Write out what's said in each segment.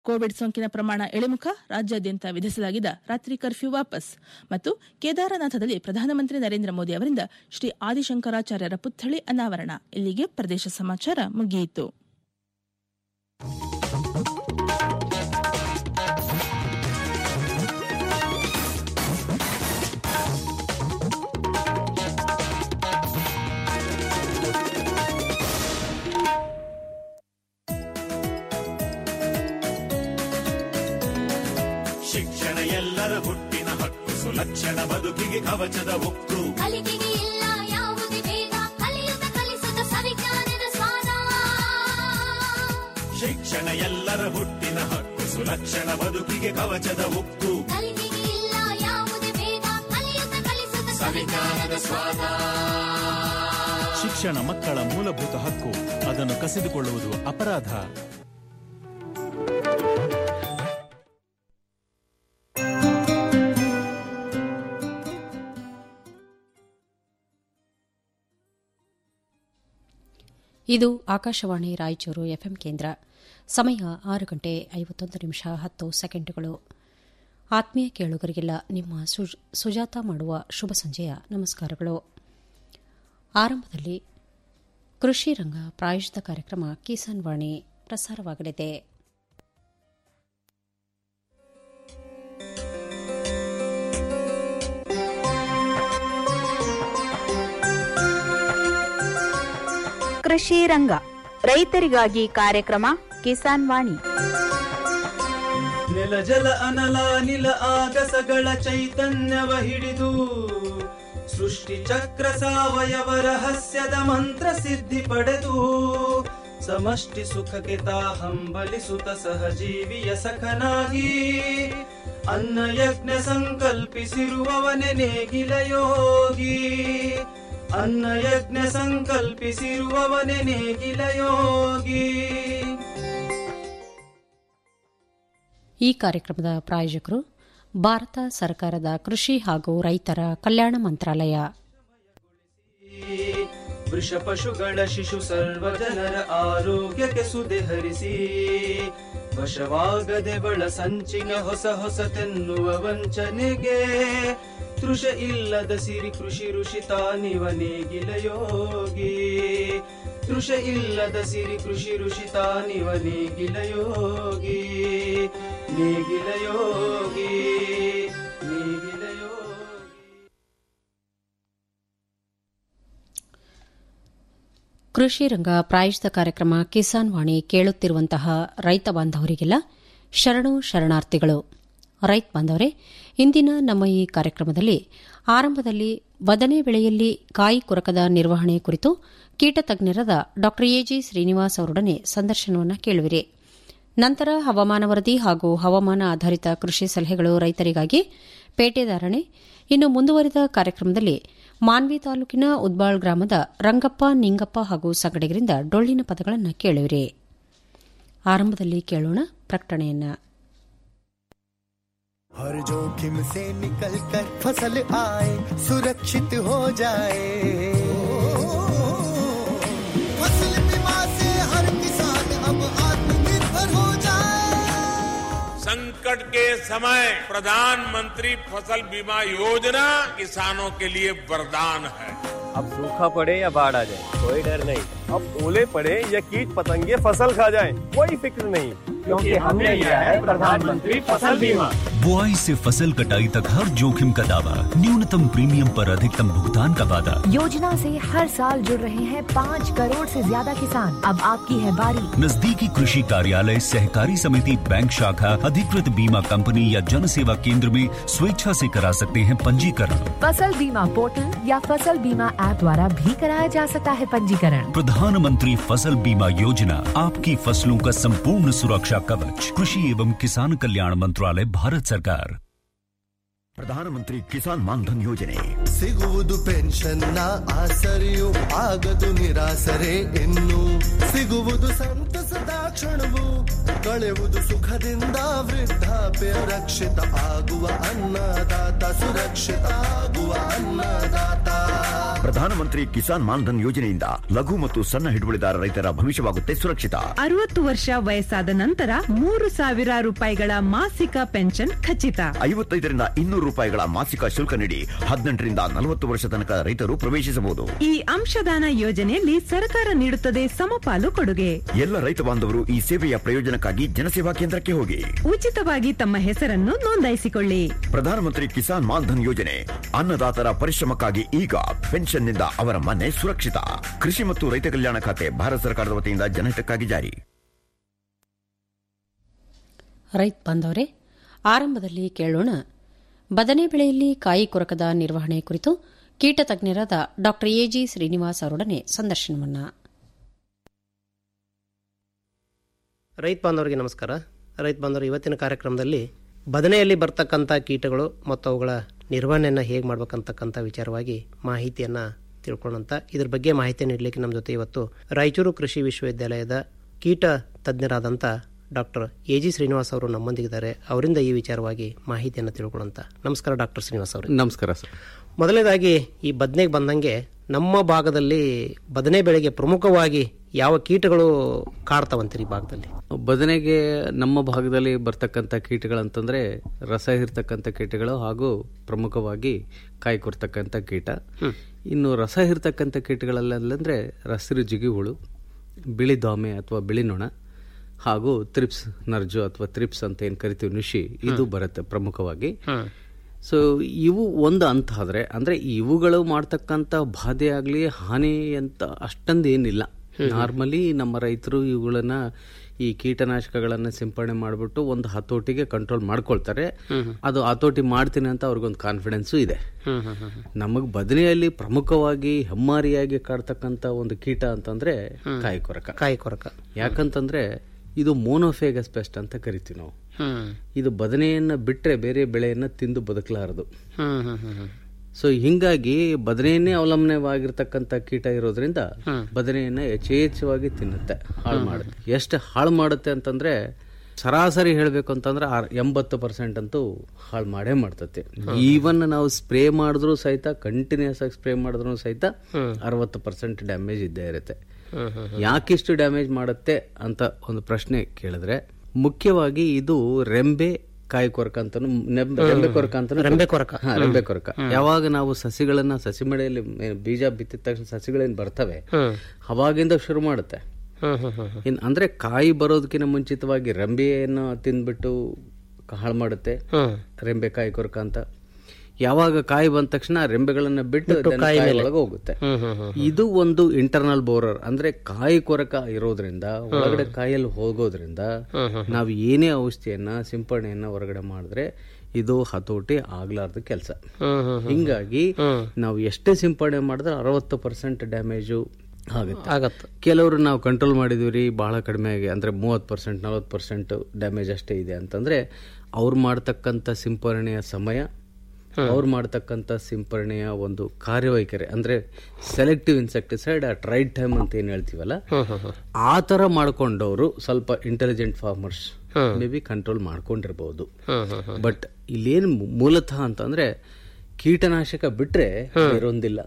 Covid ಸೋಂಕಿನ ಪ್ರಮಾಣ ಇಳಿಮುಖ ರಾಜ್ಯಾದ್ಯಂತ ವಿಧಿಸಲಾಗಿದ್ದ ರಾತ್ರಿ ಕರ್ಫ್ಯೂ ವಾಪಸ್ ಮತ್ತು ಕೇದಾರನಾಥದಲ್ಲಿ ಪ್ರಧಾನಮಂತ್ರಿ ನರೇಂದ್ರ ಮೋದಿ ಅವರಿಂದ ಶ್ರೀ ಆದಿಶಂಕರಾಚಾರ್ಯರ ಪುತ್ಥಳಿ ಅನಾವರಣ ಇಲ್ಲಿಗೆ ಪ್ರದೇಶ ಸಮಾಚಾರ ಮುಗಿಯಿತು ಶಿಕ್ಷಣ ಎಲ್ಲರ ಹುಟ್ಟಿನ ಹಕ್ಕು ಸುಲಕ್ಷಣ ಬದುಕಿಗೆ ಕವಚದ ಉಕ್ಕು ಕಲಿಕೆಗೆ ಇಲ್ಲ ಯಾವುದೇ ಭೇದ ಕಲಿಯುತ್ತ ಕಲಿಸುತ್ತ ಸವಿಜ್ಞಾನದ ಸ್ವಾದ ಶಿಕ್ಷಣ ಎಲ್ಲರ ಹುಟ್ಟಿನ ಹಕ್ಕು ಸುಲಕ್ಷಣ ಬದುಕಿಗೆ ಕವಚದ ಉಕ್ಕು ಕಲಿಕೆಗೆ ಇಲ್ಲ ಯಾವುದೇ ಭೇದ ಕಲಿಯುತ್ತ ಕಲಿಸುತ್ತ ಸವಿಜ್ಞಾನದ ಸ್ವಾದ ಶಿಕ್ಷಣ ಮಕ್ಕಳ ಮೂಲಭೂತ ಹಕ್ಕು ಅದನ್ನು ಕಸಿದುಕೊಳ್ಳುವುದು ಅಪರಾಧ ಇದು ಆಕಾಶವಾಣಿ ರಾಯಚೂರು ಎಫ್ಎಂ ಕೇಂದ್ರ ಸಮಯ ಆರು ಗಂಟೆ ಐವತ್ತೊಂದು ನಿಮಿಷ ಹತ್ತು ಸೆಕೆಂಡುಗಳು ಆತ್ಮೀಯ ಕೇಳುಗರಿಗೆಲ್ಲ ನಿಮ್ಮ ಸುಜ್- ಸುಜಾತ ಮಾಡುವ ಶುಭ ಸಂಜೆಯ ನಮಸ್ಕಾರಗಳು ಆರಂಭದಲ್ಲಿ ಕೃಷಿ ರಂಗ ಪ್ರಾಯೋಜಿತ ಕಾರ್ಯಕ್ರಮ ಕಿಸಾನ್ ವಾಣಿ ಪ್ರಸಾರವಾಗಲಿದೆ ಕೃಷಿ ರಂಗ ರೈತರಿಗಾಗಿ ಕಾರ್ಯಕ್ರಮ ಕಿಸಾನ್ ವಾಣಿ ನೆಲ ಜಲ ಅನಲ ನಿಲ ಆಗಸಗಳ ಚೈತನ್ಯವ ಹಿಡಿದು ಸೃಷ್ಟಿ ಚಕ್ರ ಸಾವಯವ ರಹಸ್ಯದ ಮಂತ್ರ ಸಿದ್ಧಿ ಪಡೆದು ಸಮಷ್ಟಿ ಸುಖಕ್ಕೆ ತಾ ಹಂಬಲಿಸುತ್ತ ಸಹಜೀವಿಯ ಸಖನಾಗಿ ಅನ್ನ ಯಜ್ಞ ಸಂಕಲ್ಪಿಸಿರುವವನೆ ನೇಗಿಲ ಯೋಗಿ ಅನ್ನ ಯಜ್ಞ ಸಂಕಲ್ಪಿಸಿರುವವನೆ ನೇಗಿಲ ಯೋಗಿ ಈ ಕಾರ್ಯಕ್ರಮದ ಪ್ರಾಯೋಜಕರು ಭಾರತ ಸರ್ಕಾರದ ಕೃಷಿ ಹಾಗೂ ರೈತರ ಕಲ್ಯಾಣ ಮಂತ್ರಾಲಯ ವೃಷ ಪಶುಗಳ ಶಿಶು ಸರ್ವ ಜನರ ಆರೋಗ್ಯಕ್ಕೆ ಸುದೆ ಹರಿಸಿ ವಶವಾಗದೆ ಬಳ ಸಂಚಿನ ಹೊಸ ಹೊಸತೆನ್ನುವ ವಂಚನೆಗೆ ತೃಷ ಇಲ್ಲದ ಸಿರಿ ಕೃಷಿ ಋಷಿ ತಾನಿವ ನೇಗಿಲ ಯೋಗಿ ತೃಷ ಇಲ್ಲದ ಸಿರಿ ಕೃಷಿ ಋಷಿ ತಾನಿವ ನೇಗಿಲ ಯೋಗಿ ನೇಗಿಲ ಯೋಗಿ ನೇಗಿಲ ಯೋಗಿ ಕೃಷಿ ರಂಗ ಪ್ರಾಯೋಜಿತ ಕಾರ್ಯಕ್ರಮ ಕಿಸಾನ್ ವಾಣಿ ಕೇಳುತ್ತಿರುವಂತಹ ರೈತ ಬಾಂಧವರಿಗೆಲ್ಲ ಶರಣು ಶರಣಾರ್ಥಿಗಳು ರೈತ ಬಾಂಧವರೇ ಇಂದಿನ ನಮ್ಮ ಈ ಕಾರ್ಯಕ್ರಮದಲ್ಲಿ ಆರಂಭದಲ್ಲಿ ಬದನೆ ಬೆಳೆಯಲ್ಲಿ ಕಾಯಿ ಕೊರಕದ ನಿರ್ವಹಣೆ ಕುರಿತು ಕೀಟ ತಜ್ಞರಾದ ಡಾ ಎಜಿ ಶ್ರೀನಿವಾಸ್ ಅವರೊಡನೆ ಸಂದರ್ಶನವನ್ನು ಕೇಳುವಿರಿ ನಂತರ ಹವಾಮಾನ ವರದಿ ಹಾಗೂ ಹವಾಮಾನ ಆಧಾರಿತ ಕೃಷಿ ಸಲಹೆಗಳು ರೈತರಿಗಾಗಿ ಪೇಟೆದಾರಣೆ ಇನ್ನು ಮುಂದುವರಿದ ಕಾರ್ಯಕ್ರಮದಲ್ಲಿ ಮಾನ್ವಿ ತಾಲೂಕಿನ ಉದ್ಬಾಳ್ ಗ್ರಾಮದ ರಂಗಪ್ಪ ನಿಂಗಪ್ಪ ಹಾಗೂ ಸಂಗಡಿಗರಿಂದ ಡೊಳ್ಳಿನ ಪದಗಳನ್ನು ಕೇಳುವಿರಿ ಆರಂಭದಲ್ಲಿ ಕೇಳೋಣ ಪ್ರಕಟಣೆಯನ್ನ हर जोखिम से निकल कर फसल आए सुरक्षित हो जाए फसल बीमा से हर किसान अब आत्मनिर्भर हो जाए संकट के समय प्रधानमंत्री फसल बीमा योजना किसानों के लिए वरदान है अब सूखा पड़े या बाढ़ आ जाए कोई डर नहीं अब ओले पड़े या कीट पतंगे फसल खा जाए कोई फिक्र नहीं क्योंकि हमने लिया है प्रधानमंत्री फसल बीमा बुआई से फसल कटाई तक हर जोखिम का दावा न्यूनतम प्रीमियम पर अधिकतम भुगतान का वादा योजना से हर साल जुड़ रहे हैं पाँच करोड़ से ज्यादा किसान अब आपकी है बारी नजदीकी कृषि कार्यालय सहकारी समिति बैंक शाखा अधिकृत बीमा कंपनी या जन सेवा केंद्र में स्वेच्छा से करा सकते हैं पंजीकरण फसल बीमा पोर्टल या फसल बीमा ऐप द्वारा भी कराया जा सकता है पंजीकरण प्रधानमंत्री फसल बीमा योजना आपकी फसलों का संपूर्ण सुरक्षा कवच कृषि एवं किसान कल्याण मंत्रालय भारत सरकार ಪ್ರಧಾನಮಂತ್ರಿ ಕಿಸಾನ್ ಮಾನ್ಧನ್ ಯೋಜನೆ ಸಿಗುವುದು ಪೆನ್ಷನ್ನ ಆಸರೆಯು ಆಗದು ನಿರಾಸರೆ ಇನ್ನು ಸಿಗುವುದು ಸಂತಸದ ಕ್ಷಣವು ಕಳೆವುದು ಸುಖದಿಂದ ವೃದ್ಧಾಪ್ಯ ರಕ್ಷಿತ ಆಗುವ ಅನ್ನದಾತ ಸುರಕ್ಷಿತ ಆಗುವ ಅನ್ನದಾತ ಪ್ರಧಾನಮಂತ್ರಿ ಕಿಸಾನ್ ಮಾನ್ಧನ್ ಯೋಜನೆಯಿಂದ ಲಘು ಮತ್ತು ಸಣ್ಣ ಹಿಡುವಳಿದಾರ ರೈತರ ಭವಿಷ್ಯವಾಗುತ್ತೆ ಸುರಕ್ಷಿತ ಅರವತ್ತು ವರ್ಷ ವಯಸ್ಸಾದ ನಂತರ ಮೂರು ಸಾವಿರ ರೂಪಾಯಿಗಳ ಮಾಸಿಕ ಪೆನ್ಷನ್ ಖಚಿತ ಐವತ್ತೈದರಿಂದ ಇನ್ನೂರು ರೂಪಾಯಿಗಳ ಮಾಸಿಕ ಶುಲ್ಕ ನೀಡಿ ಹದಿನೆಂಟರಿಂದ ನಲವತ್ತು ವರ್ಷ ತನಕ ರೈತರು ಪ್ರವೇಶಿಸಬಹುದು ಈ ಅಂಶದಾನ ಯೋಜನೆಯಲ್ಲಿ ಸರ್ಕಾರ ನೀಡುತ್ತದೆ ಸಮಪಾಲು ಕೊಡುಗೆ ಎಲ್ಲ ರೈತ ಬಾಂಧವರು ಈ ಸೇವೆಯ ಪ್ರಯೋಜನಕ್ಕಾಗಿ ಜನಸೇವಾ ಕೇಂದ್ರಕ್ಕೆ ಹೋಗಿ ಉಚಿತವಾಗಿ ತಮ್ಮ ಹೆಸರನ್ನು ನೋಂದಾಯಿಸಿಕೊಳ್ಳಿ ಪ್ರಧಾನಮಂತ್ರಿ ಕಿಸಾನ್ ಮಾನ್ಧನ್ ಯೋಜನೆ ಅನ್ನದಾತರ ಪರಿಶ್ರಮಕ್ಕಾಗಿ ಈಗ ಪೆನ್ಷನ್ನಿಂದ ಅವರ ಮನೆ ಸುರಕ್ಷಿತ ಕೃಷಿ ಮತ್ತು ರೈತ ಕಲ್ಯಾಣ ಖಾತೆ ಭಾರತ ಸರ್ಕಾರದ ವತಿಯಿಂದ ಜನಹಿತಕ್ಕಾಗಿ ಜಾರಿ ರೈತ ಬಾಂಧವರೇ ಆರಂಭದಲ್ಲಿ ಕೇಳೋಣ ಬದನೆ ಬೆಳೆಯಲ್ಲಿ ಕಾಯಿ ಕೊರಕದ ನಿರ್ವಹಣೆ ಕುರಿತು ಕೀಟ ತಜ್ಞರಾದ ಡಾ ಎಜಿ ಶ್ರೀನಿವಾಸ್ ಅವರೊಡನೆ ಸಂದರ್ಶನವನ್ನ ರೈತ ಬಾಂಧವರಿಗೆ ನಮಸ್ಕಾರ ರೈತ ಬಾಂಧವರು ಇವತ್ತಿನ ಕಾರ್ಯಕ್ರಮದಲ್ಲಿ ಬದನೆಯಲ್ಲಿ ಬರ್ತಕ್ಕಂಥ ಕೀಟಗಳು ಮತ್ತು ಅವುಗಳ ನಿರ್ವಹಣೆಯನ್ನು ಹೇಗೆ ಮಾಡ್ಬೇಕಂತಕ್ಕಂಥ ವಿಚಾರವಾಗಿ ಮಾಹಿತಿಯನ್ನು ತಿಳ್ಕೊಳ್ಳೋಂಥ ಇದ್ರ ಬಗ್ಗೆ ಮಾಹಿತಿ ನೀಡಲಿಕ್ಕೆ ನಮ್ಮ ಜೊತೆ ಇವತ್ತು ರಾಯಚೂರು ಕೃಷಿ ವಿಶ್ವವಿದ್ಯಾಲಯದ ಕೀಟ ತಜ್ಞರಾದಂಥ ಡಾಕ್ಟರ್ ಎ ಜಿ ಶ್ರೀನಿವಾಸ್ ಅವರು ನಮ್ಮೊಂದಿಗಿದ್ದಾರೆ ಅವರಿಂದ ಈ ವಿಚಾರವಾಗಿ ಮಾಹಿತಿಯನ್ನು ತಿಳ್ಕೊಳ್ಳೋಂಥ ನಮಸ್ಕಾರ ಡಾಕ್ಟರ್ ಶ್ರೀನಿವಾಸ್ ಅವರು ನಮಸ್ಕಾರ ಸರ್ ಮೊದಲನೇದಾಗಿ ಈ ಬದನೆಗೆ ಬಂದಂಗೆ ನಮ್ಮ ಭಾಗದಲ್ಲಿ ಬದನೆ ಬೆಳೆಗೆ ಪ್ರಮುಖವಾಗಿ ಯಾವ ಕೀಟಗಳು ಕಾಡ್ತಾವಂತೀರಿ ಈ ಭಾಗದಲ್ಲಿ ಬದನೆಗೆ ನಮ್ಮ ಭಾಗದಲ್ಲಿ ಬರ್ತಕ್ಕಂಥ ಕೀಟಗಳಂತಂದ್ರೆ ರಸ ಇರ್ತಕ್ಕಂಥ ಕೀಟಗಳು ಹಾಗೂ ಪ್ರಮುಖವಾಗಿ ಕಾಯಿ ಕೊರ್ತಕ್ಕಂಥ ಕೀಟ ಇನ್ನು ರಸ ಇರ್ತಕ್ಕಂಥ ಕೀಟಗಳಲ್ಲಂದ್ರೆ ರಸಿರು ಜಿಗಿ ಹುಳು ಬಿಳಿ ದಾಮೆ ಅಥವಾ ಬಿಳಿ ನೊಣ ಹಾಗೂ ತ್ರಿಪ್ಸ್ ನರ್ಜು ಅಥವಾ ತ್ರಿಪ್ಸ್ ಅಂತ ಏನು ಕರಿತೀವಿ ನುಷಿ ಇದು ಬರುತ್ತೆ ಪ್ರಮುಖವಾಗಿ ಸೊ ಇವು ಒಂದು ಅಂತ ಆದ್ರೆ ಅಂದ್ರೆ ಇವುಗಳು ಮಾಡ್ತಕ್ಕಂಥ ಬಾಧೆ ಆಗಲಿ ಹಾನಿ ಅಂತ ಅಷ್ಟೊಂದು ಏನಿಲ್ಲ ನಾರ್ಮಲಿ ನಮ್ಮ ರೈತರು ಇವುಗಳನ್ನ ಈ ಕೀಟನಾಶಕಗಳನ್ನ ಸಿಂಪಡಣೆ ಮಾಡಿಬಿಟ್ಟು ಒಂದು ಹತೋಟಿಗೆ ಕಂಟ್ರೋಲ್ ಮಾಡ್ಕೊಳ್ತಾರೆ ಅದು ಹತೋಟಿ ಮಾಡ್ತೀನಿ ಅಂತ ಅವ್ರಿಗೊಂದು ಕಾನ್ಫಿಡೆನ್ಸು ಇದೆ ನಮಗ್ ಬದನೆಯಲ್ಲಿ ಪ್ರಮುಖವಾಗಿ ಹೆಮ್ಮಾರಿಯಾಗಿ ಕಾಡ್ತಕ್ಕಂಥ ಒಂದು ಕೀಟ ಅಂತಂದ್ರೆ ಕಾಯಿ ಕೊರಕ ಕಾಯಿ ಕೊರಕ ಯಾಕಂತಂದ್ರೆ ಇದು ಮೋನೋಫೇಗಸ್ ಪೆಸ್ಟ್ ಅಂತ ಕರಿತೀವಿ ನಾವು ಇದು ಬದನೆಯನ್ನ ಬಿಟ್ರೆ ಬೇರೆ ಬೆಳೆಯನ್ನ ತಿಂದು ಬದುಕಲಾರದು ಸೊ ಹಿಂಗಾಗಿ ಬದನೆಯನ್ನೇ ಅವಲಂಬನೆವಾಗಿರ್ತಕ್ಕಂಥ ಕೀಟ ಇರೋದ್ರಿಂದ ಬದನೆಯನ್ನ ಯಥೇಚ್ಛವಾಗಿ ತಿನ್ನುತ್ತೆ ಹಾಳು ಮಾಡುತ್ತೆ ಎಷ್ಟು ಹಾಳು ಮಾಡುತ್ತೆ ಅಂತಂದ್ರೆ ಸರಾಸರಿ ಹೇಳಬೇಕು ಅಂತಂದ್ರೆ ಎಂಬತ್ತು ಪರ್ಸೆಂಟ್ ಅಂತೂ ಹಾಳು ಮಾಡೇ ಮಾಡ್ತತೆ ಈವನ್ ನಾವು ಸ್ಪ್ರೇ ಮಾಡಿದ್ರು ಸಹಿತ ಕಂಟಿನ್ಯೂಸ್ ಆಗಿ ಸ್ಪ್ರೇ ಮಾಡಿದ್ರು ಸಹಿತ ಅರವತ್ತು ಪರ್ಸೆಂಟ್ ಡ್ಯಾಮೇಜ್ ಇದ್ದೇ ಇರುತ್ತೆ ಯಾಕಿಷ್ಟು ಡ್ಯಾಮೇಜ್ ಮಾಡುತ್ತೆ ಅಂತ ಒಂದು ಪ್ರಶ್ನೆ ಕೇಳಿದ್ರೆ ಮುಖ್ಯವಾಗಿ ಇದು ರೆಂಬೆ ಕಾಯಿ ಕೊರಕ ಅಂತಾನು ರೆಂಬೆ ಕೊರಕ ಅಂತ ರೆಂಬೆ ಕೊರಕ. ರೆಂಬೆ ಕೊರಕ ಯಾವಾಗ ನಾವು ಸಸಿಗಳನ್ನ ಸಸಿ ಮಳೆಯಲ್ಲಿ ಬೀಜ ಬಿತ್ತಿದ ತಕ್ಷಣ ಸಸಿಗಳೇನ್ ಬರ್ತವೆ ಅವಾಗಿಂದ ಶುರು ಮಾಡುತ್ತೆ ಇನ್ ಅಂದ್ರೆ ಕಾಯಿ ಬರೋದಕ್ಕಿಂತ ಮುಂಚಿತವಾಗಿ ರೆಂಬೆಯನ್ನು ತಿಂದ್ಬಿಟ್ಟು ಹಾಳು ಮಾಡುತ್ತೆ ರೆಂಬೆ ಕಾಯಿ ಕೊರಕ ಅಂತ ಯಾವಾಗ ಕಾಯಿ ಬಂದ ತಕ್ಷಣ ರೆಂಬೆಗಳನ್ನ ಬಿಟ್ಟು then ಕಾಯಿ ಕಾಯಿ ಮೇಲೆ. ಒಳಗೆ ಹೋಗುತ್ತೆ ಇದು ಒಂದು ಇಂಟರ್ನಲ್ ಬೋರರ್ ಅಂದ್ರೆ ಕಾಯಿ ಕೊರಕ ಇರೋದ್ರಿಂದ ಒಳಗಡೆ ಕಾಯಲ್ಲಿ ಹೋಗೋದ್ರಿಂದ ನಾವು ಏನೇ ಔಷಧಿಯನ್ನ ಸಿಂಪಡಣೆಯನ್ನ ಹೊರಗಡೆ ಮಾಡಿದ್ರೆ ಇದು ಹತೋಟಿ ಆಗ್ಲಾರ್ದ ಕೆಲಸ ಹಿಂಗಾಗಿ ನಾವು ಎಷ್ಟೇ ಸಿಂಪಡಣೆ ಮಾಡಿದ್ರೆ ಅರವತ್ತು ಪರ್ಸೆಂಟ್ ಡ್ಯಾಮೇಜು ಆಗುತ್ತೆ ಆಗತ್ತೆ ಕೆಲವರು ನಾವು ಕಂಟ್ರೋಲ್ ಮಾಡಿದೀವಿ ರೀ ಬಹಳ ಕಡಿಮೆ ಆಗಿ ಅಂದ್ರೆ ಮೂವತ್ತು ಪರ್ಸೆಂಟ್ ನಲವತ್ತು ಪರ್ಸೆಂಟ್ ಡ್ಯಾಮೇಜ್ ಅಷ್ಟೇ ಇದೆ ಅಂತಂದ್ರೆ ಅವ್ರು ಮಾಡ್ತಕ್ಕಂಥ ಸಿಂಪರಣೆಯ ಸಮಯ ಅವ್ರು ಮಾಡ್ತಕ್ಕಂಥ ಸಿಂಪರಣೆಯ ಒಂದು ಕಾರ್ಯವೈಖರಿ ಅಂದ್ರೆ selective insecticide at right time ಅಂತ ಏನ್ ಹೇಳ್ತೀವಲ್ಲ ಆ ತರ ಮಾಡ್ಕೊಂಡವರು ಸ್ವಲ್ಪ intelligent farmers may be control ಮಾಡ್ಕೊಂಡಿರ್ಬಹುದು ಬಟ್ ಇಲ್ಲೇನು ಮೂಲತಃ ಅಂತಂದ್ರೆ ಕೀಟನಾಶಕ ಬಿಟ್ರೆ ಬೇರೊಂದಿಲ್ಲ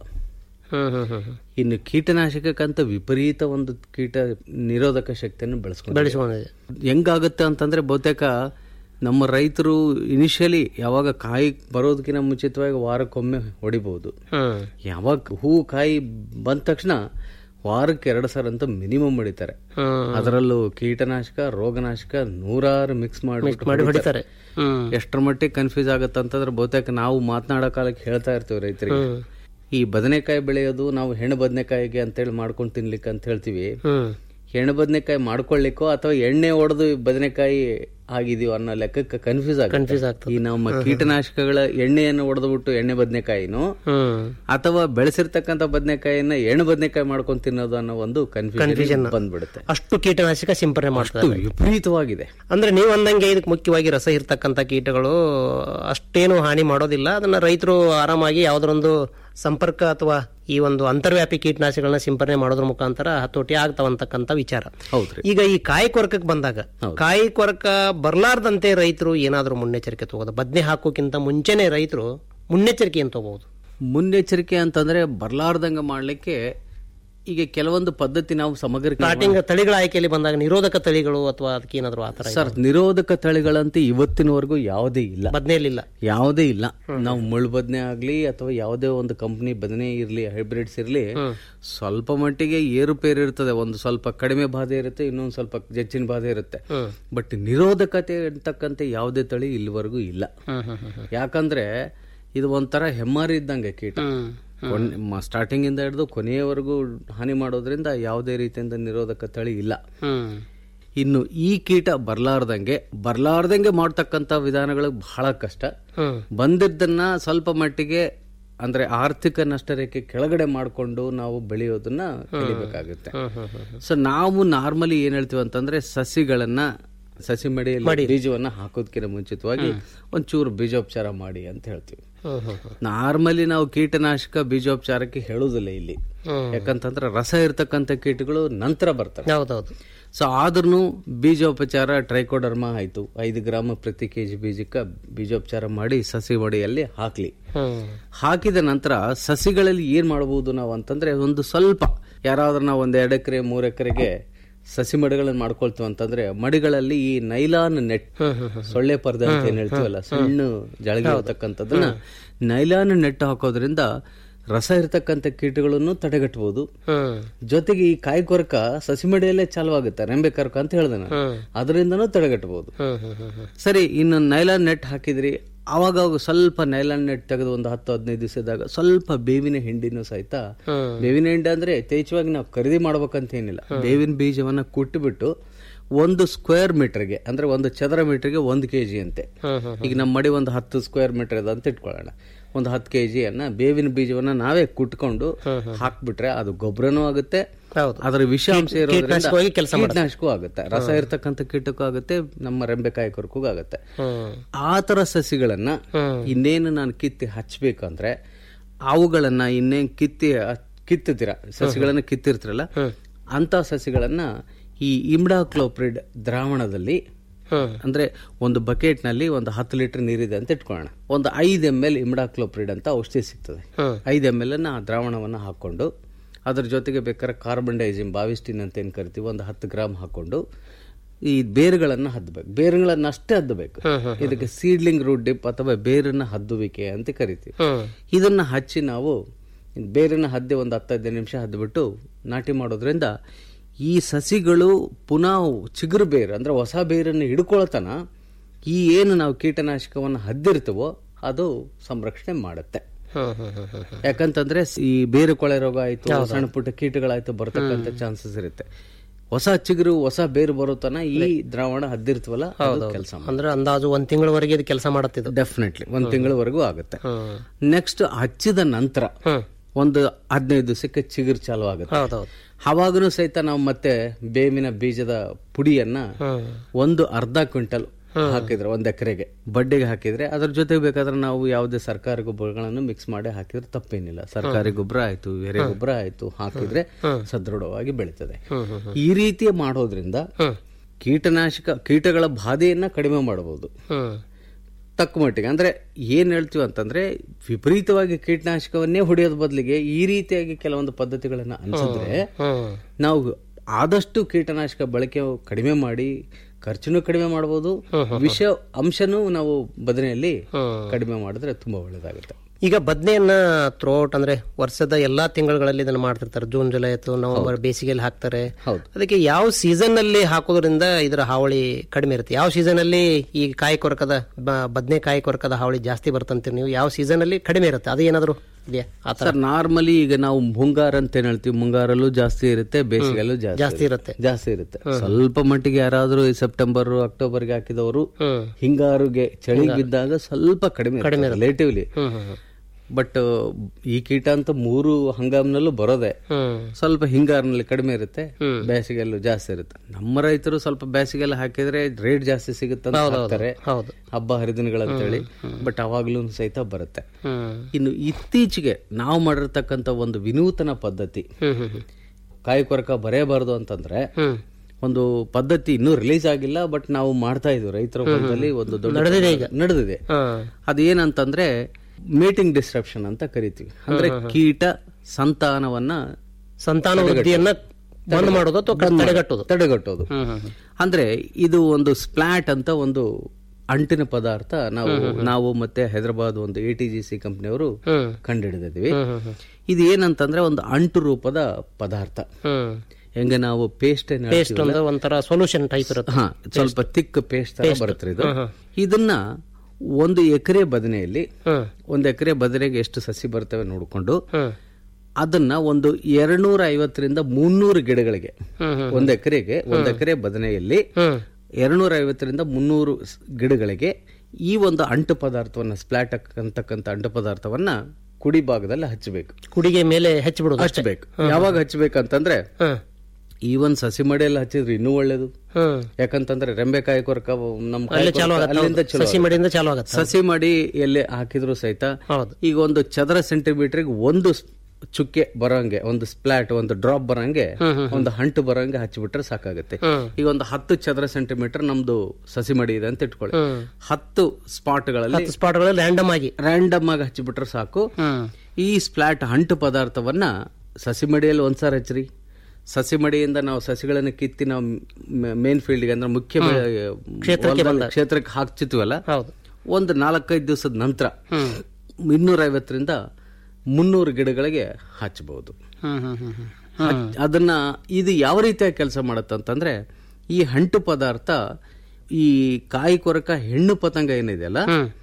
ಇನ್ನು ಕೀಟನಾಶಕಕ್ಕಂತ ವಿಪರೀತ ಒಂದು ಕೀಟ ನಿರೋಧಕ ಶಕ್ತಿಯನ್ನು ಬೆಳೆಸ್ಕೊಂಡು ಬೆಳೆಸ್ಕೊಂಡಿದೆ. ಹೆಂಗಾಗುತ್ತೆ ಅಂತಂದ್ರೆ ಬಹುತೇಕ ನಮ್ಮ ರೈತರು ಇನಿಷಿಯಲಿ ಯಾವಾಗ ಕಾಯಿ ಬರೋದಕ್ಕಿಂತ ಮುಂಚಿತವಾಗಿ ವಾರಕ್ಕೊಮ್ಮೆ ಹೊಡಿಬಹುದು ಯಾವಾಗ ಹೂ ಕಾಯಿ ಬಂದ ತಕ್ಷಣ ವಾರಕ್ಕೆ ಎರಡು ಸಲ ಅಂತ ಮಿನಿಮಮ್ ಹೊಡಿತಾರೆ ಅದರಲ್ಲೂ ಕೀಟನಾಶಕ ರೋಗನಾಶಕ ನೂರಾರು ಮಿಕ್ಸ್ Mix ಮಾಡಿ ಹೊಡಿತಾರೆ. ಮಾಡಿ ಎಷ್ಟರ ಮಟ್ಟಿಗೆ ಕನ್ಫ್ಯೂಸ್ ಆಗತ್ತೆ ಅಂತಂದ್ರೆ ಬಹುತೇಕ ನಾವು ಮಾತನಾಡೋ ಕಾಲಕ್ಕೆ ಹೇಳ್ತಾ ಇರ್ತೀವಿ ರೈತರಿಗೆ ಈ ಬದನೆಕಾಯಿ ಬೆಳೆಯೋದು ನಾವು ಹೆಣ್ಣು ಬದನೆಕಾಯಿಗೆ ಅಂತೇಳಿ ಮಾಡ್ಕೊಂಡು ತಿನ್ಲಿಕ್ಕೆ ಅಂತ ಹೇಳ್ತೀವಿ ಹೆಣ್ಣು ಬದನೆಕಾಯಿ ಮಾಡ್ಕೊಳ್ಳಿಕ್ಕೋ ಅಥವಾ ಎಣ್ಣೆ ಹೊಡೆದು ಬದನೆಕಾಯಿ ಆಗಿದೀವೋ ಅನ್ನೋ ಲೆಕ್ಕಕ್ಕೆ ಕನ್ಫ್ಯೂಸ್ Confuse ಆಗುತ್ತೆ ಈ ನಮ್ಮ ಕೀಟನಾಶಕಗಳ ಎಣ್ಣೆಯನ್ನು ಹೊಡೆದ್ಬಿಟ್ಟು ಎಣ್ಣೆ ಬದನೆಕಾಯಿನೂ ಅಥವಾ ಬೆಳೆಸಿರ್ತಕ್ಕಂಥ ಬದನೆಕಾಯಿನ ಎಣ್ಣೆ ಬದನೆಕಾಯಿ ಮಾಡ್ಕೊಂಡು ತಿನ್ನೋದು ಅನ್ನೋ ಒಂದು ಕನ್ಫ್ಯೂಷನ್ Confusion. ಬಂದ್ಬಿಡುತ್ತೆ ಅಷ್ಟು ಕೀಟನಾಶಕ ಸಿಂಪರಣೆ ಅಷ್ಟು ಮಾಡ್ತಾರೆ ವಿಪರೀತವಾಗಿದೆ ಅಂದ್ರೆ ನೀವು ಅಂದಂಗೆ ಇದಕ್ಕೆ ಮುಖ್ಯವಾಗಿ ರಸ ಇರ್ತಕ್ಕಂಥ ಕೀಟಗಳು ಅಷ್ಟೇನು ಹಾನಿ ಮಾಡೋದಿಲ್ಲ ಅದನ್ನ ರೈತರು ಆರಾಮಾಗಿ ಯಾವ್ದರೊಂದು ಸಂಪರ್ಕ ಅಥವಾ ಈ ಒಂದು ಅಂತರ್ವ್ಯಾಪಿ ಕೀಟನಾಶಕಗಳನ್ನ ಸಿಂಪರಣೆ ಮಾಡೋದ್ರ ಮುಖಾಂತರ ಹತೋಟಿ ಆಗ್ತಾವಂತಕ್ಕಂಥ ವಿಚಾರ ಹೌದ್ರಿ ಈಗ ಈ ಕಾಯಿ ಕೊರಕಕ್ಕೆ ಬಂದಾಗ ಕಾಯಿ ಕೊರಕ ಬರ್ಲಾರ್ದಂತೆ ರೈತರು ಏನಾದರೂ ಮುನ್ನೆಚ್ಚರಿಕೆ ತಗೋದು ಬದ್ನೆ ಹಾಕೋಕ್ಕಿಂತ ಮುಂಚೆನೆ ರೈತರು ಮುನ್ನೆಚ್ಚರಿಕೆ ಏನು ತಗೋಬಹುದು ಮುನ್ನೆಚ್ಚರಿಕೆ ಅಂತಂದ್ರೆ ಬರ್ಲಾರ್ದಂಗ ಮಾಡ್ಲಿಕ್ಕೆ ಈಗ ಕೆಲವೊಂದು ಪದ್ಧತಿ ನಾವು ಸಮಗ್ರ ಸ್ಟಾರ್ಟಿಂಗ್ ತಳಿಗಳ ಆಯ್ಕೆಯಲ್ಲಿ ಬಂದಾಗ ನಿರೋಧಕ ತಳಿಗಳು ಅಥವಾ ಅದಕ್ಕೆ ಏನಾದರೂ ಆ ಥರ ಸರ್ ನಿರೋಧಕ ತಳಿಗಳಂತೆ ಇವತ್ತಿನವರೆಗೂ ಯಾವುದೇ ಇಲ್ಲ ಬದ್ನೆಯಲ್ಲಿಲ್ಲ ಯಾವುದೇ ಇಲ್ಲ ನಾವು ಮುಳ್ಳು ಬದನೆ ಆಗ್ಲಿ ಅಥವಾ ಯಾವುದೇ ಒಂದು ಕಂಪನಿ ಬದನೆ ಇರ್ಲಿ ಹೈಬ್ರಿಡ್ಸ್ ಇರ್ಲಿ ಸ್ವಲ್ಪ ಮಟ್ಟಿಗೆ ಏರುಪೇರು ಇರ್ತದೆ ಒಂದು ಸ್ವಲ್ಪ ಕಡಿಮೆ ಬಾಧೆ ಇರುತ್ತೆ ಇನ್ನೊಂದು ಸ್ವಲ್ಪ ಹೆಚ್ಚಿನ ಬಾಧೆ ಇರುತ್ತೆ ಬಟ್ ನಿರೋಧಕತೆ ಅಂತಕ್ಕಂತೆ ಯಾವುದೇ ತಳಿ ಇಲ್ಲಿವರೆಗೂ ಇಲ್ಲ ಯಾಕಂದ್ರೆ ಇದು ಒಂಥರ ಹೆಮ್ಮಾರಿ ಇದ್ದಂಗೆ ಕೀಟ ಸ್ಟಾರ್ಟಿಂಗ್ ಇಂದ ಹಿಡಿದು ಕೊನೆಯವರೆಗೂ ಹಾನಿ ಮಾಡೋದ್ರಿಂದ ಯಾವುದೇ ರೀತಿಯಿಂದ ನಿರೋಧಕ ತಳಿ ಇಲ್ಲ ಇನ್ನು ಈ ಕೀಟ ಬರ್ಲಾರ್ದಂಗೆ ಬರ್ಲಾರ್ದಂಗೆ ಮಾಡ್ತಕ್ಕಂತ ವಿಧಾನಗಳು ಬಹಳ ಕಷ್ಟ ಬಂದಿದ್ದನ್ನ ಸ್ವಲ್ಪ ಮಟ್ಟಿಗೆ ಅಂದ್ರೆ ಆರ್ಥಿಕ ನಷ್ಟ ರೇಖೆ ಕೆಳಗಡೆ ಮಾಡಿಕೊಂಡು ನಾವು ಬೆಳೆಯೋದನ್ನ ಕಲಿಬೇಕಾಗುತ್ತೆ ಸೊ ನಾವು ನಾರ್ಮಲಿ ಏನ್ ಹೇಳ್ತೀವಿ ಅಂತಂದ್ರೆ ಸಸಿಗಳನ್ನ ಸಸಿ ಮಡಿಯಲ್ಲಿ ಬೀಜವನ್ನ ಹಾಕೋದಕ್ಕಿಂತ ಮುಂಚಿತವಾಗಿ ಒಂಚೂರು ಬೀಜೋಪಚಾರ ಮಾಡಿ ಅಂತ ಹೇಳ್ತೀವಿ ನಾರ್ಮಲಿ ನಾವು ಕೀಟನಾಶಕ ಬೀಜೋಪಚಾರಕ್ಕೆ ಹೇಳುದಿಲ್ಲ ಇಲ್ಲಿ ಯಾಕಂತಂದ್ರೆ ರಸ ಇರ್ತಕ್ಕಂಥ ಕೀಟಗಳು ನಂತರ ಬರ್ತವೆ ಹೌದೌದು ಸೊ ಆದ್ರೂ ಬೀಜೋಪಚಾರ ಟ್ರೈಕೋಡರ್ಮಾ ಆಯ್ತು ಐದು ಗ್ರಾಮ್ ಪ್ರತಿ ಕೆಜಿ ಬೀಜಕ್ಕೆ ಬೀಜೋಪಚಾರ ಮಾಡಿ ಸಸಿ ಮಡಿಯಲ್ಲಿ ಹಾಕ್ಲಿ ಹಾಕಿದ ನಂತರ ಸಸಿಗಳಲ್ಲಿ ಏನ್ ಮಾಡಬಹುದು ನಾವು ಅಂತಂದ್ರೆ ಒಂದು ಸ್ವಲ್ಪ ಯಾರಾದ್ರೂ ನಾವು ಒಂದ್ ಎರಡು ಎಕರೆ ಮೂರ್ ಎಕರೆಗೆ ಸಸಿ ಮಡಿಗಳನ್ನ ಮಾಡ್ಕೊಳ್ತೀವಿ ಅಂತಂದ್ರೆ ಮಡಿಗಳಲ್ಲಿ ಈ ನೈಲಾನ್ ನೆಟ್ ಸೊಳ್ಳೆ ಪರ್ದೆ ಅಂತ ಏನ್ ಹೇಳ್ತೀವಲ್ಲ ಸಣ್ಣ ಜಳಗಿ ಇರತಕ್ಕಂಥದ್ದನ್ನ ನೈಲಾನ್ ನೆಟ್ ಹಾಕೋದ್ರಿಂದ ರಸ ಇರತಕ್ಕಂಥ ಕೀಟಗಳನ್ನು ತಡೆಗಟ್ಟಬಹುದು ಜೊತೆಗೆ ಈ ಕಾಯಿ ಕೊರಕ ಸಸಿ ಮಡಿಯಲ್ಲೇ ಚಾಲುವಾಗುತ್ತೆ ರೆಂಬೆ ಕರ್ಕ ಅಂತ ಹೇಳ್ದೆ ನಾನು ಅದರಿಂದನೂ ತಡೆಗಟ್ಟಬಹುದು ಸರಿ ಇನ್ನು ನೈಲಾನ್ ನೆಟ್ ಹಾಕಿದ್ರಿ ಅವಾಗ ಅವಾಗ ಸ್ವಲ್ಪ ನೈಲಾನ್ ನೆಟ್ ತೆಗೆದು ಒಂದು ಹತ್ತು ಹದಿನೈದು ದಿವಸದಾಗ ಸ್ವಲ್ಪ ಬೇವಿನ ಹಿಂಡಿನೂ ಸಹಿತ ಬೇವಿನ ಹಿಂಡಿ ಅಂದ್ರೆ ಯಥೇಚ್ಛವಾಗಿ ನಾವು ಖರೀದಿ ಮಾಡ್ಬೇಕಂತ ಏನಿಲ್ಲ ಬೇವಿನ ಬೀಜವನ್ನ ಕುಟ್ಟಿಬಿಟ್ಟು ಒಂದು ಸ್ಕ್ವೇರ್ ಮೀಟರ್ಗೆ ಅಂದ್ರೆ ಒಂದು ಚದರ ಮೀಟರ್ಗೆ ಒಂದು ಕೆಜಿ ಅಂತೆ ಈಗ ನಮ್ಮ ಮಡಿ ಒಂದು ಹತ್ತು ಸ್ಕ್ವೇರ್ ಮೀಟರ್ ಇದೆ ಅಂತ ಇಟ್ಕೊಳ್ಳೋಣ ಒಂದು ಹತ್ತು ಕೆಜಿಯನ್ನ ಬೇವಿನ ಬೀಜವನ್ನ ನಾವೇ ಕುಟ್ಕೊಂಡು ಹಾಕ್ಬಿಟ್ರೆ ಅದು ಗೊಬ್ಬರನೂ ಆಗುತ್ತೆ ಅದರ ವಿಷಾಂಶ ಇರೋದ್ರಿಂದ ಕೀಟನಾಶಕವಾಗಿ ಕೆಲ್ಸ ಮಾಡುತ್ತೆ. ಕೀಟನಾಶಕವೂ ಆಗುತ್ತೆ ರಸ ಇರ್ತಕ್ಕಂಥ ಕೀಟಕ್ಕೂ ಆಗುತ್ತೆ ನಮ್ಮ ರೆಂಬೆಕಾಯಿ ಕೊರಕೂ ಆಗುತ್ತೆ ಆ ತರ ಸಸಿಗಳನ್ನ ಇನ್ನೇನು ನಾನು ಕಿತ್ತಿ ಹಚ್ಬೇಕಂದ್ರೆ ಅವುಗಳನ್ನ ಇನ್ನೇನ್ ಕಿತ್ತಿ ಕಿತ್ತುತ್ತೀರ ಸಸಿಗಳನ್ನ ಕಿತ್ತಿರ್ತೀರಲ್ಲ ಅಂತ ಸಸಿಗಳನ್ನ ಈ ಇಮ್ಡಾಕ್ಲೋಪ್ರಿಡ್ ದ್ರಾವಣದಲ್ಲಿ ಅಂದ್ರೆ ಒಂದು ಬಕೆಟ್ ನಲ್ಲಿ ಒಂದು ಹತ್ತು ಲೀಟರ್ ನೀರಿದೆ ಅಂತ ಇಟ್ಕೊಳ್ಳೋಣ ಒಂದು ಐದು ಎಮ್ ಎಲ್ ಇಮ್ಡಾಕ್ಲೋಪ್ರಿಡ್ ಅಂತ ಔಷಧಿ ಸಿಗ್ತದೆ ಐದು ಎಮ್ ಎಲ್ ಅನ್ನ ಆ ದ್ರಾವಣವನ್ನ ಹಾಕೊಂಡು ಅದ್ರ ಜೊತೆಗೆ ಬೇಕಾದ್ರೆ ಕಾರ್ಬನ್ ಡೈಜಿಮ್ ಬಾವಿಸ್ಟಿನ್ ಅಂತ ಏನ್ ಕರಿತೀವಿ ಒಂದು ಹತ್ತು ಗ್ರಾಮ್ ಹಾಕೊಂಡು ಈ ಬೇರುಗಳನ್ನ ಹದ್ದಬೇಕು ಬೇರುಗಳನ್ನ ಅಷ್ಟೇ ಹದ್ದಬೇಕು ಇದಕ್ಕೆ ಸೀಡ್ಲಿಂಗ್ ರೂಟ್ ಡಿಪ್ ಅಥವಾ ಬೇರನ್ನ ಹದ್ದುವಿಕೆ ಅಂತ ಕರಿತೀವಿ ಇದನ್ನ ಹಚ್ಚಿ ನಾವು ಬೇರನ್ನ ಹದ್ದೆ ಒಂದು ಹತ್ತು ಹದಿನೈದು ನಿಮಿಷ ಹದ್ಬಿಟ್ಟು ನಾಟಿ ಮಾಡೋದ್ರಿಂದ ಈ ಸಸಿಗಳು ಪುನಃ ಚಿಗುರು ಬೇರು ಅಂದ್ರೆ ಹೊಸ ಬೇರನ್ನು ಹಿಡ್ಕೊಳ್ತನ ಈ ಏನು ನಾವು ಕೀಟನಾಶಕವನ್ನು ಹದ್ದಿರ್ತವೋ ಅದು ಸಂರಕ್ಷಣೆ ಮಾಡುತ್ತೆ ಯಾಕಂತಂದ್ರೆ ಈ ಬೇರು ಕೊಳೆ ರೋಗ ಆಯ್ತು ಸಣ್ಣ ಪುಟ್ಟ ಕೀಟಗಳಾಯ್ತು ಬರ್ತಕ್ಕಂಥ ಚಾನ್ಸಸ್ ಇರುತ್ತೆ ಹೊಸ ಚಿಗುರು ಹೊಸ ಬೇರು ಬರೋ ತನ ಈ ದ್ರಾವಣ ಹದ್ದಿರ್ತವಲ್ಲ ಕೆಲಸ ಅಂದ್ರೆ ಅಂದಾಜು ಒಂದ್ ತಿಂಗಳವರೆಗೆ ಇದು ಕೆಲಸ ಮಾಡುತ್ತಿದ್ದು ಡೆಫಿನೆಟ್ಲಿ ಒಂದ್ ತಿಂಗಳವರೆಗೂ ಆಗುತ್ತೆ ನೆಕ್ಸ್ಟ್ ಹಚ್ಚಿದ ನಂತರ ಒಂದು ಹದಿನೈದು ದಿವಸಕ್ಕೆ ಚಿಗುರು ಚಾಲು ಆಗುತ್ತೆ ಹೌದೌದು ಅವಾಗನು ಸಹಿತ ನಾವು ಮತ್ತೆ ಬೇವಿನ ಬೀಜದ ಪುಡಿಯನ್ನ ಒಂದು ಅರ್ಧ ಕ್ವಿಂಟಲ್ ಹಾಕಿದ್ರೆ ಒಂದ್ ಎಕರೆಗೆ ಬಡ್ಡಿಗೆ ಹಾಕಿದ್ರೆ ಅದ್ರ ಜೊತೆ ಬೇಕಾದ್ರೆ ನಾವು ಯಾವುದೇ ಸರ್ಕಾರಿ ಗೊಬ್ಬರಗಳನ್ನು ಮಿಕ್ಸ್ ಮಾಡಿ ಹಾಕಿದ್ರೆ ತಪ್ಪೇನಿಲ್ಲ ಸರ್ಕಾರಿ ಗೊಬ್ಬರ ಆಯ್ತು ಎರೆ ಗೊಬ್ಬರ ಆಯ್ತು ಹಾಕಿದ್ರೆ ಸದೃಢವಾಗಿ ಬೆಳೀತದೆ ಈ ರೀತಿ ಮಾಡೋದ್ರಿಂದ ಕೀಟನಾಶಕ ಕೀಟಗಳ ಬಾಧೆಯನ್ನ ಕಡಿಮೆ ಮಾಡಬಹುದು ತಕ್ಕ ಮಟ್ಟಿಗೆ ಅಂದ್ರೆ ಏನ್ ಹೇಳ್ತೀವಿ ಅಂತಂದ್ರೆ ವಿಪರೀತವಾಗಿ ಕೀಟನಾಶಕವನ್ನೇ ಹೊಡೆಯೋದ್ ಬದಲಿಗೆ ಈ ರೀತಿಯಾಗಿ ಕೆಲವೊಂದು ಪದ್ಧತಿಗಳನ್ನ ಅನ್ಸಿದ್ರೆ ನಾವು ಆದಷ್ಟು ಕೀಟನಾಶಕ ಬಳಕೆ ಕಡಿಮೆ ಮಾಡಿ ಖರ್ಚುನು ಕಡಿಮೆ ಮಾಡಬಹುದು ವಿಷ ಅಂಶನೂ ನಾವು ಬದನೆಯಲ್ಲಿ ಕಡಿಮೆ ಮಾಡಿದ್ರೆ ತುಂಬಾ ಒಳ್ಳೇದಾಗುತ್ತೆ ಈಗ ಬದ್ನೆಯನ್ನ ಥ್ರೋಟ್ ಅಂದ್ರೆ ವರ್ಷದ ಎಲ್ಲಾ ತಿಂಗಳುಗಳಲ್ಲಿ ಇದನ್ನ ಮಾಡ್ತಿರ್ತಾರೆ ಜೂನ್ ಜುಲೈ ಅಥವಾ ನವೆಂಬರ್ ಬೇಸಿಗೆಯಲ್ಲಿ ಹಾಕ್ತಾರೆ ಅದಕ್ಕೆ ಯಾವ ಸೀಸನ್ ನಲ್ಲಿ ಹಾಕೋದ್ರಿಂದ ಇದರ ಹಾವಳಿ ಕಡಿಮೆ ಇರುತ್ತೆ ಯಾವ ಸೀಸನ್ ಅಲ್ಲಿ ಈ ಕಾಯಿ ಕೊರಕದ ಬ- ಬದ್ನೆ ಕಾಯಿ ಕೊರಕದ ಹಾವಳಿ ಜಾಸ್ತಿ ಬರ್ತಂತೀರಿ ನೀವು ಯಾವ ಸೀಸನ್ ಅಲ್ಲಿ ಕಡಿಮೆ ಇರುತ್ತೆ ಅದು ಏನಾದ್ರು ಇದೆಯಾ ಆ ತರ ಸರ್ ನಾರ್ಮಲಿ ಈಗ ನಾವು ಮುಂಗಾರ ಅಂತ ಏನ್ ಹೇಳ್ತೀವಿ ಮುಂಗಾರಲ್ಲೂ ಜಾಸ್ತಿ ಇರುತ್ತೆ ಬೇಸಿಗೆಯಲ್ಲೂ ಜಾಸ್ತಿ ಇರುತ್ತೆ. ಜಾಸ್ತಿ ಇರುತ್ತೆ ಸ್ವಲ್ಪ ಮಟ್ಟಿಗೆ ಯಾರಾದ್ರೂ ಈ ಸೆಪ್ಟೆಂಬರ್ ಅಕ್ಟೋಬರ್ಗೆ ಹಾಕಿದವರು ಹಿಂಗಾರುಗೆ ಚಳಿ ಬಿದ್ದಾಗ ಸ್ವಲ್ಪ ಕಡಿಮೆ ಕಡಿಮೆ ರಿಲೇಟಿವ್ಲಿ ಬಟ್ ಈ ಕೀಟ ಅಂತ ಮೂರು ಹಂಗಾಮ್ನಲ್ಲೂ ಬರೋದೆ ಸ್ವಲ್ಪ ಹಿಂಗಾರಿನಲ್ಲಿ ಕಡಿಮೆ ಇರುತ್ತೆ ಬೇಸಿಗೆಲ್ಲೂ ಜಾಸ್ತಿ ಇರುತ್ತೆ ನಮ್ಮ ರೈತರು ಸ್ವಲ್ಪ ಬೇಸಿಗೆಲ್ಲ ಹಾಕಿದ್ರೆ ರೇಟ್ ಜಾಸ್ತಿ ಸಿಗುತ್ತೆ ಅಂತ ಹೌದು, ಹೌದು. ಹಾಕ್ತಾರೆ ಹೌದು. ಹಬ್ಬ ಹರಿದಿನಗಳಂತೇಳಿ ಬಟ್ ಅವಾಗ್ಲೂ ಸಹಿತ ಬರುತ್ತೆ ಇನ್ನು ಇತ್ತೀಚೆಗೆ ನಾವು ಮಾಡಿರ್ತಕ್ಕಂಥ ಒಂದು ವಿನೂತನ ಪದ್ಧತಿ ಕಾಯಿ ಕೊರಕ ಬರೆಯಬಾರದು ಅಂತಂದ್ರೆ ಒಂದು ಪದ್ಧತಿ ಇನ್ನೂ ರಿಲೀಸ್ ಆಗಿಲ್ಲ ಬಟ್ ನಾವು ಮಾಡ್ತಾ ಇದೀವಿ ರೈತರ ಹೊಲದಲ್ಲಿ ಒಂದು ದೊಡ್ಡ ನಡೆದಿದೆ ಈಗ. ನಡೆದಿದೆ ಅದೇನಂತಂದ್ರೆ ಮೀಟಿಂಗ್ ಡಿಸ್ಟ್ರಪ್ಷನ್ ಅಂತ ಕರಿತೀವಿ ಅಂದ್ರೆ ಕೀಟ ಸಂತಾನವನ್ನ ಸಂತಾನ ವೃದ್ಧಿಯನ್ನ ಬಂದ್ ಮಾಡೋದು ಅಥವಾ ಬಂದ್ ಮಾಡೋದು, ತಡೆಗಟ್ಟೋದು ತಡೆಗಟ್ಟೋದು ಅಂದ್ರೆ ಇದು ಒಂದು ಸ್ಪ್ಲಾಟ್ ಅಂತ ಒಂದು ಅಂಟಿನ ಪದಾರ್ಥ ನಾವು ನಾವು ಮತ್ತೆ ಹೈದರಾಬಾದ್ ಒಂದು ಎ ಟಿ ಜಿ ಸಿ ಕಂಪ್ನಿಯವರು ಕಂಡುಹಿಡಿದಿದ್ವಿ ಇದು ಏನಂತಂದ್ರೆ ಒಂದು ಅಂಟು ರೂಪದ ಪದಾರ್ಥ ಹೆಂಗೆ ನಾವು ಪೇಸ್ಟ್ ಪೇಸ್ಟ್ ಅಂದ್ರೆ ಒಂಥರ ಸೊಲ್ಯೂಷನ್ ಟೈಪ್ ಇರುತ್ತೆ ಹಾ ಸ್ವಲ್ಪ ತಿಕ್ ಪೇಸ್ಟ್ ತರ ಬರುತ್ತೆ ಇದು ಇದನ್ನ ಒಂದು ಎಕರೆ ಬದನೆಯಲ್ಲಿ ಒಂದು ಎಕರೆ ಬದನೆಗೆ ಎಷ್ಟು ಸಸಿ ಬರ್ತವೆ ನೋಡಿಕೊಂಡು ಅದನ್ನ ಒಂದು ಎರಡ್ನೂರ ಐವತ್ತರಿಂದ ಮುನ್ನೂರು ಗಿಡಗಳಿಗೆ ಒಂದು ಎಕರೆಗೆ ಒಂದು ಎಕರೆ ಬದನೆಯಲ್ಲಿ ಎರಡ್ನೂರ ಐವತ್ತರಿಂದ ಮುನ್ನೂರು ಸ್- ಗಿಡಗಳಿಗೆ ಈ ಒಂದು ಅಂಟು ಪದಾರ್ಥವನ್ನ ಸ್ಪ್ಲಾಟ್ ಅಂತಕ್ಕಂಥ ಅಂಟು ಪದಾರ್ಥವನ್ನ ಕುಡಿ ಭಾಗದಲ್ಲಿ ಹಚ್ಚಬೇಕು ಕುಡಿಗೆ ಮೇಲೆ ಹಚ್ಚಿಬಿಡೋದು ಅಷ್ಟೇ. ಹಚ್ಚಬೇಕು ಯಾವಾಗ ಹಚ್ಚಬೇಕಂತಂದ್ರೆ ಈವನ್ ಸಸಿ ಮಡಿಯಲ್ಲಿ ಹಚ್ಚಿದ್ರೆ ಇನ್ನೂ ಒಳ್ಳೇದು ಯಾಕಂತಂದ್ರೆ ರೆಂಬೆಕಾಯಿ ಕೊರಕ ನಮ್ ಕಾಯಿ ಅಲ್ಲೇ ಚಾಲು ಕೊರಕ ಆಗತ್ತೆ ಅಲ್ಲಿಂದ ಹೌದು. ಚಲೋ ಸಸಿ ಮಡಿಯಿಂದ ಚಾಲು ಆಗತ್ತೆ ಸಸಿ ಮಾಡಿ ಎಲ್ಲಿ ಹಾಕಿದ್ರು ಸಹಿತ ಈಗ ಒಂದು ಚದರ ಸೆಂಟಿಮೀಟರ್ಗೆ ಒಂದು ಸ್- ಚುಕ್ಕೆ ಬರೋಂಗೆ ಒಂದು ಸ್ಪ್ಲಾಟ್ ಒಂದು ಡ್ರಾಪ್ ಬರೋಂಗೆ ಒಂದು ಹಂಟು ಬರೋಂಗೆ ಹಚ್ಚಿಬಿಟ್ರೆ ಸಾಕಾಗುತ್ತೆ ಈಗ ಒಂದು ಹತ್ತು ಚದರ ಸೆಂಟಿಮೀಟರ್ ನಮ್ದು ಸಸಿ ಮಡಿ ಇದೆ ಅಂತ ಇಟ್ಕೊಳ್ಳಿ ಹತ್ತು ಸ್ಪಾಟ್ಗಳಲ್ಲಿ ಹತ್ತು ಸ್ಪಾಟ್ಗಳಲ್ಲಿ ರ್ಯಾಂಡಮ್ ಆಗಿ ರ್ಯಾಂಡಮ್ ಆಗಿ ಹಚ್ಚಿಬಿಟ್ರೆ ಸಾಕು ಈ ಸ್ಪ್ಲಾಟ್ ಹಂಟು ಪದಾರ್ಥವನ್ನ ಸಸಿ ಮಡಿಯಲ್ಲಿ ಒಂದ್ಸಾರಿ ಹಚ್ಚ್ರಿ ಸಸಿ ಮಡಿಯಿಂದ ನಾವು ಸಸಿಗಳನ್ನು ಕಿತ್ತಿ ನಾವು ಮೇನ್ ಫೀಲ್ಡ್ಗೆ ಅಂದ್ರೆ ಮುಖ್ಯ ಹ್ಮ್. ಬೆಳೆ- ಕ್ಷೇತ್ರಕ್ಕೆ ಹೊಲದಲ್ಲಿ ಬಂದಾಗ. ಕ್ಷೇತ್ರಕ್ಕೆ ಹಾಕ್ತಿತ್ವಲ್ಲ ಒಂದು ನಾಲ್ಕೈದು ದಿವಸದ ನಂತರ ಇನ್ನೂರ ಐವತ್ತರಿಂದ ಮುನ್ನೂರು ಗಿಡಗಳಿಗೆ ಹಚ್ಚಬಹುದು ಹಚ್- ಅದನ್ನ ಇದು ಯಾವ ರೀತಿಯಾಗಿ ಕೆಲಸ ಮಾಡುತ್ತಂತಂದ್ರೆ ಈ ಹಂಟು ಪದಾರ್ಥ ಈ ಕಾಯಿ ಕೊರಕ ಹೆಣ್ಣು ಪತಂಗ ಏನಿದೆಯಲ್ಲ